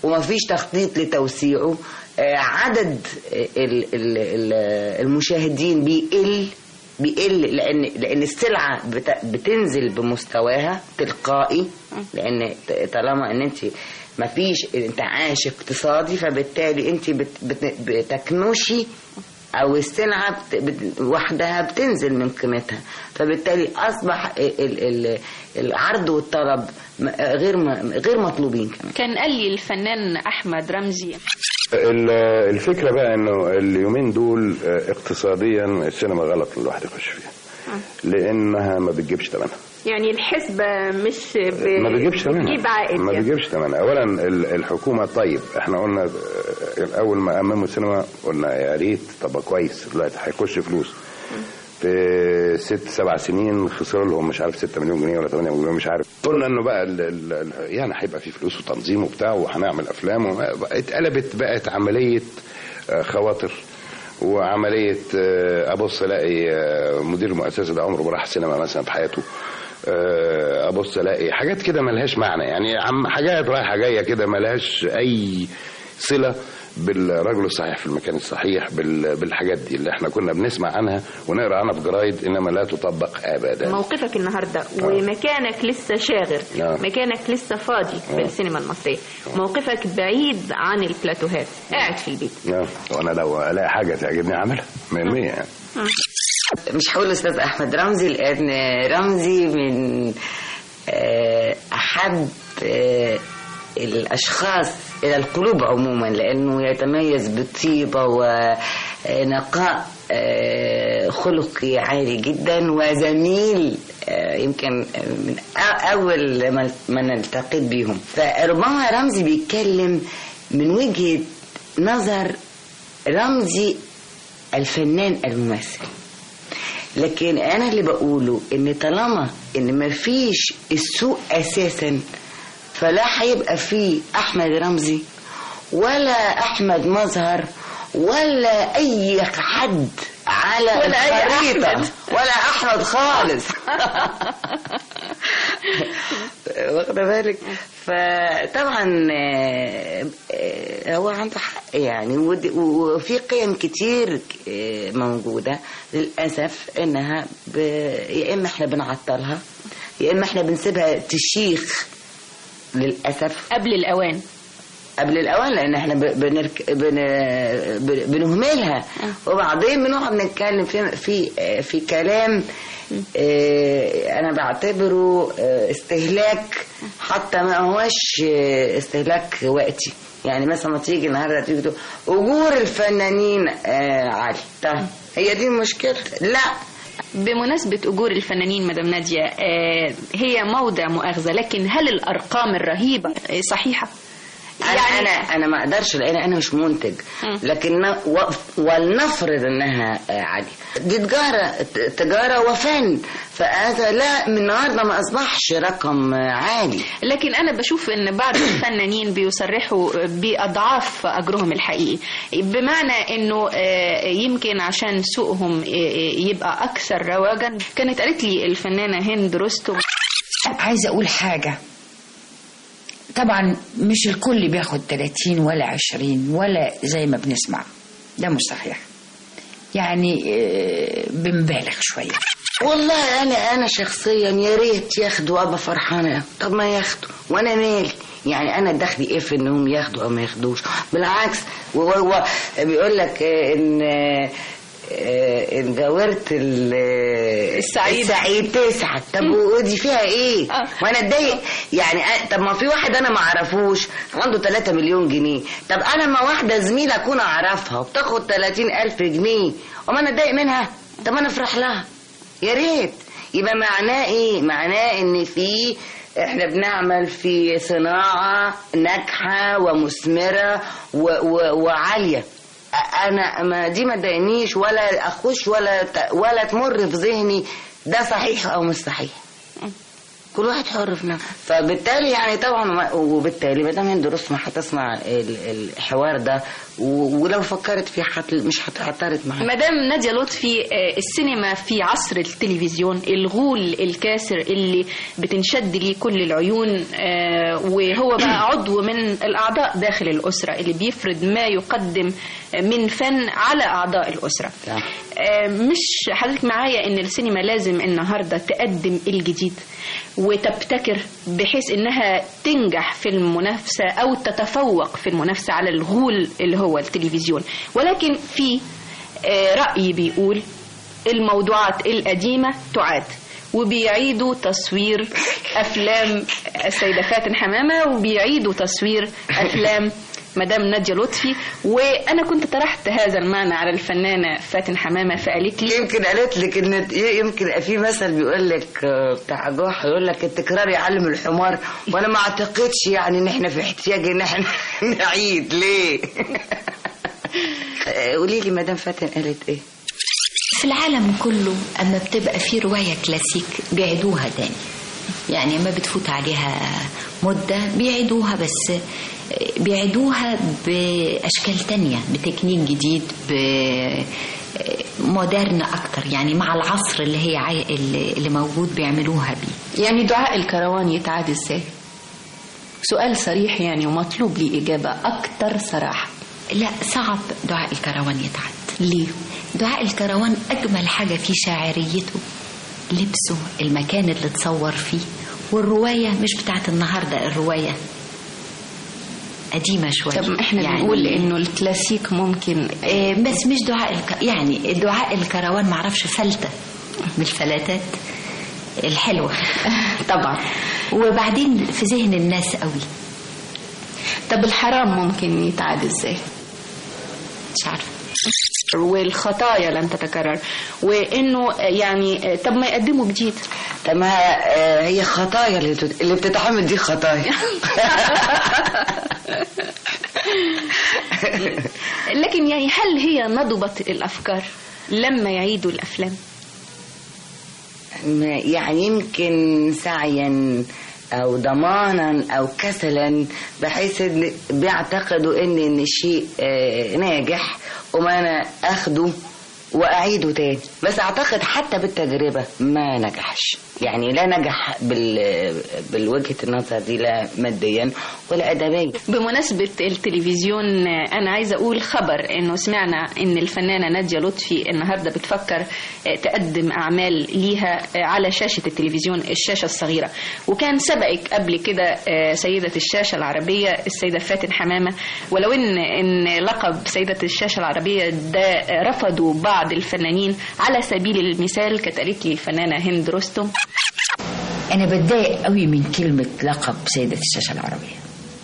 ومفيش تخطيط لتوسيعه آه، عدد ال- ال- ال- المشاهدين بيقل بيقل لان لان السلعه بت- بتنزل بمستواها تلقائي لان ت- طالما ان انت مفيش انتعاش اقتصادي فبالتالي انت بت- بت- بتكنشي او السلعه بت... بت... وحدها بتنزل من قيمتها فبالتالي اصبح ال... ال... العرض والطلب م- غير م... غير مطلوبين كمان كان قال لي الفنان احمد رمزي ال- الفكرة بقى انه اليومين دول آه، اقتصاديا السينما غلط إن الواحد يخش فيها لانها ما بتجيبش ثمنها يعني الحسبة مش ب... ما بيجيبش ثمنها بتجيب عائد ما يعني. بيجيبش ثمنها اولا ال- الحكومه طيب احنا قلنا آه، اول ما امموا السينما قلنا يا ريت طب كويس دلوقتي هيخش فلوس في ست سبع سنين خسروا لهم مش عارف 6 مليون جنيه ولا 8 مليون جنيه مش عارف قلنا انه بقى ال ال ال يعني هيبقى في فلوس وتنظيم وبتاع وهنعمل افلام وما- اتقلبت بقت عمليه آه، خواطر وعمليه آه، ابص الاقي آه، مدير المؤسسه ده عمره ما راح سينما مثلا في حياته آه، ابص الاقي حاجات كده ملهاش معنى يعني عم حاجات رايحه جايه كده ملهاش اي صله بالرجل الصحيح في المكان الصحيح بال- بالحاجات دي اللي احنا كنا بنسمع عنها ونقرا عنها في جرايد انما لا تطبق ابدا موقفك النهارده ومكانك لسه شاغر آه. مكانك لسه فاضي في آه. السينما المصريه موقفك بعيد عن البلاتوهات قاعد في البيت آه، وانا لو الاقي حاجه تعجبني اعملها 100% يعني مش هقول استاذ احمد رمزي لان رمزي من آه، احب آه، الاشخاص الى القلوب عموما لانه يتميز بالطيبه ونقاء آه، خلقي عالي جدا وزميل آه، يمكن من أ- اول ما- ما نلتقيت بيهم فربما رمزي بيتكلم من وجهه نظر رمزي الفنان الممثل لكن انا اللي بقوله ان طالما ان مفيش السوق اساسا فلا هيبقى فيه احمد رمزي ولا احمد مظهر ولا اي حد على ولا أي الخريطة أحمد. ولا احمد خالص واخده بالك فطبعا آه، آه، هو عنده حق يعني ود- وفي قيم كتير آه، موجوده للاسف انها ب... يا اما احنا بنعطلها يا اما احنا بنسيبها تشيخ للاسف قبل الاوان قبل الاوان لان احنا ب- بنرك... بن... بن- بنهملها وبعدين بنقعد نتكلم في في في كلام آه، انا بعتبره آه، استهلاك حتى ما هوش آه، استهلاك وقتي يعني مثلا ما تيجي النهارده تيجي تقول اجور الفنانين آه، عالي طيب هي دي المشكله لا بمناسبة أجور الفنانين مدام نادية آه، هي موضع مؤاخذة لكن هل الأرقام الرهيبة آه، صحيحة؟ يعني انا انا ما اقدرش لان انا مش منتج لكن ن- و- ولنفرض انها آه، عاليه دي تجاره ت- تجاره وفن فهذا لا من النهارده ما اصبحش رقم آه، عالي لكن أنا بشوف إن بعض الفنانين بيصرحوا بأضعاف أجرهم الحقيقي بمعنى إنه آه، يمكن عشان سوقهم آه، آه، يبقى أكثر رواجا كانت قالت لي الفنانة هند رستم عايزه اقول حاجه طبعا مش الكل بياخد 30 ولا 20 ولا زي ما بنسمع ده مش صحيح يعني آه، بنبالغ شويه والله انا انا شخصيا يا ريت ياخدوا ابا فرحانه طب ما ياخدوا وانا مالي يعني انا دخلي ايه في انهم ياخدوا او ما ياخدوش بالعكس وهو بيقول لك آه، ان آه، آه، ان جاورت ال- السعيد. السعيد تسعة طب ودي فيها ايه وانا اتضايق يعني أ- طب ما في واحد انا ما اعرفوش عنده 3 مليون جنيه طب انا ما واحده زميله اكون اعرفها وبتاخد 30 الف جنيه وما انا اتضايق منها طب انا افرح لها يا ريت يبقى معناه ايه معناه ان في احنا بنعمل في صناعة ناجحة ومثمرة و و وعالية أ- انا ما دي ما تضايقنيش ولا اخش ولا ت- ولا تمر في ذهني ده صحيح او مش صحيح كل واحد حر في نفسه فبالتالي يعني طبعا ما- وبالتالي ما دام هند رستم هتسمع ال- الحوار ده و- ولو فكرت فيه حت مش هتعترض معاه مدام نادية لطفي آه، السينما في عصر التلفزيون الغول الكاسر اللي بتنشد ليه كل العيون آه، وهو بقى عضو من الأعضاء داخل الأسرة اللي بيفرض ما يقدم من فن على أعضاء الأسرة آه، مش حضرتك معايا ان السينما لازم النهارده تقدم الجديد وتبتكر بحيث انها تنجح في المنافسه او تتفوق في المنافسه على الغول اللي هو التلفزيون ولكن في آه، راي بيقول الموضوعات القديمه تعاد وبيعيدوا تصوير افلام السيده فاتن حمامه وبيعيدوا تصوير افلام مدام نادية لطفي وانا كنت طرحت هذا المعنى على الفنانه فاتن حمامه فقالت لي يمكن قالت لك ان يمكن في مثل بيقول لك آه، بتاع جوح يقول لك التكرار يعلم الحمار وانا ما اعتقدش يعني ان احنا في احتياج ان احنا نعيد ليه آه، قولي لي مدام فاتن قالت ايه في العالم كله أما بتبقى في رواية كلاسيك بيعيدوها تاني يعني أما بتفوت عليها مدة بيعيدوها بس بيعيدوها بأشكال تانية بتكنيك جديد بمودرن أكتر يعني مع العصر اللي هي عاي... اللي اللي موجود بيعملوها بيه يعني دعاء الكروان يتعاد ازاي سؤال صريح يعني ومطلوب لي إجابة أكتر صراحة لا صعب دعاء الكروان يتعد ليه؟ دعاء الكروان أجمل حاجة في شاعريته لبسه المكان اللي اتصور فيه والرواية مش بتاعت النهاردة الرواية قديمة شوية طب احنا يعني بنقول انه الكلاسيك ممكن آه بس مش دعاء الك... يعني دعاء الكروان معرفش فلتة من الفلاتات الحلوة طبعا وبعدين في ذهن الناس قوي طب الحرام ممكن يتعاد ازاي مش عارفة والخطايا لن تتكرر وانه يعني طب ما يقدموا جديد طب ما آه، هي خطايا اللي بتت- اللي بتتعمل دي خطايا لكن يعني هل هي نضبت الافكار لما يعيدوا الافلام ما- يعني يمكن سعيا او ضمانا او كسلا بحيث ان بيعتقدوا ان ان الشيء آه، ناجح وما انا اخده واعيده تاني بس اعتقد حتى بالتجربه ما نجحش يعني لا نجح بال بالوجهه النظر دي لا ماديا ولا ادبيا بمناسبة التلفزيون أنا عايزة أقول خبر إنه سمعنا إن الفنانة نادية لطفي النهاردة بتفكر تقدم أعمال ليها على شاشة التلفزيون الشاشة الصغيرة وكان سبقك قبل كده سيدة الشاشة العربية السيدة فاتن حمامة ولو إن إن لقب سيدة الشاشة العربية ده رفضوا بعض الفنانين على سبيل المثال كانت قالت لي الفنانة هند رستم أنا بتضايق قوي من كلمة لقب سيدة الشاشة العربية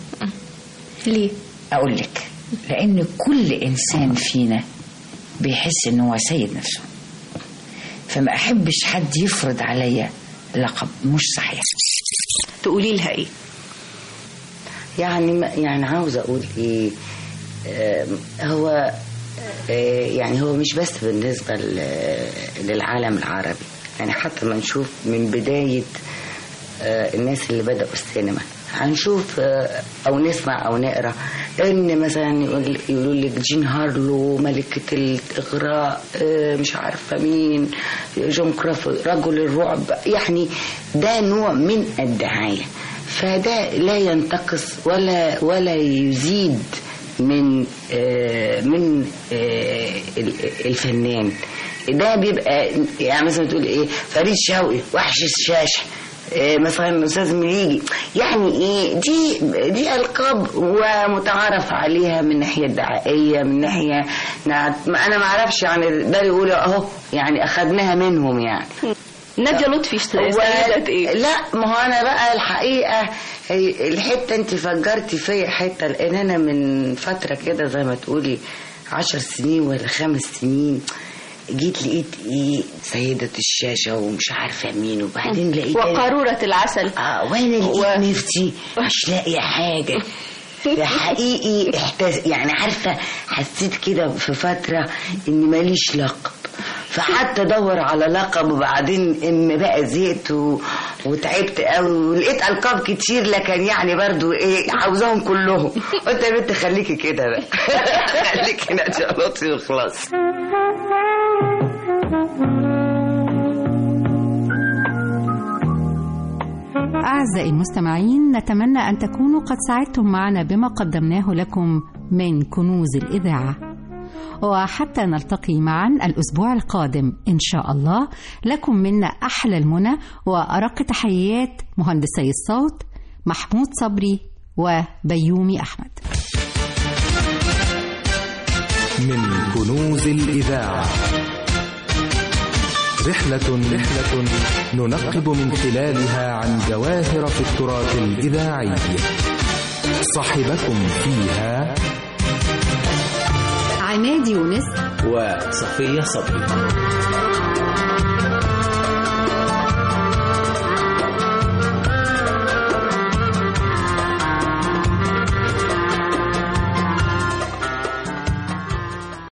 ليه؟ أقول لك لأن كل إنسان فينا بيحس إن هو سيد نفسه فما أحبش حد يفرض عليا لقب مش صحيح تقولي لها إيه؟ يعني ما- يعني عاوزه اقول ايه آم، هو آه، يعني هو مش بس بالنسبه ل- للعالم العربي يعني حتى ما نشوف من بدايه آه، الناس اللي بدأوا السينما هنشوف آه، او نسمع او نقرا ان مثلا يقول يقولوا لك جين هارلو ملكه الاغراء آه، مش عارفه مين جون كرافورد رجل الرعب يعني ده نوع من الدعايه فده لا ينتقص ولا ولا يزيد من آه، من آه، ال- الفنان ده بيبقى يعني مثلا تقول ايه فريد شوقي وحش الشاشه إيه مثلا استاذ مليجي يعني ايه دي دي القاب ومتعارف عليها من ناحيه دعائيه من ناحيه نع- ما انا ما اعرفش يعني ده يقولوا اهو يعني اخذناها منهم يعني نادية لطفي و... سيدة إيه؟ لا ما هو انا بقى الحقيقه هي- الحته انت فجرتي فيا حته لان انا من فتره كده زي ما تقولي عشر سنين ولا خمس سنين جيت لقيت ايه سيدة الشاشة ومش عارفة مين وبعدين لقيت وقارورة العسل اه وانا لقيت نفسي مش لاقية حاجة ده حقيقي احتاج يعني عارفة حسيت كده في فترة اني ماليش لقب فحتى ادور على لقب وبعدين ام بقى زهقت و... وتعبت قوي ولقيت القاب كتير لكن يعني برضو ايه عاوزاهم كلهم قلت يا بنت خليكي كده بقى خليكي ناديه لطفي وخلاص أعزائي المستمعين نتمنى أن تكونوا قد سعدتم معنا بما قدمناه لكم من كنوز الإذاعة وحتى نلتقي معا الأسبوع القادم إن شاء الله لكم منا أحلى المنى وأرق تحيات مهندسي الصوت محمود صبري وبيومي أحمد من كنوز الإذاعة رحلة رحلة ننقب من خلالها عن جواهر في التراث الإذاعي صاحبكم فيها عماد يونس وصفية صبري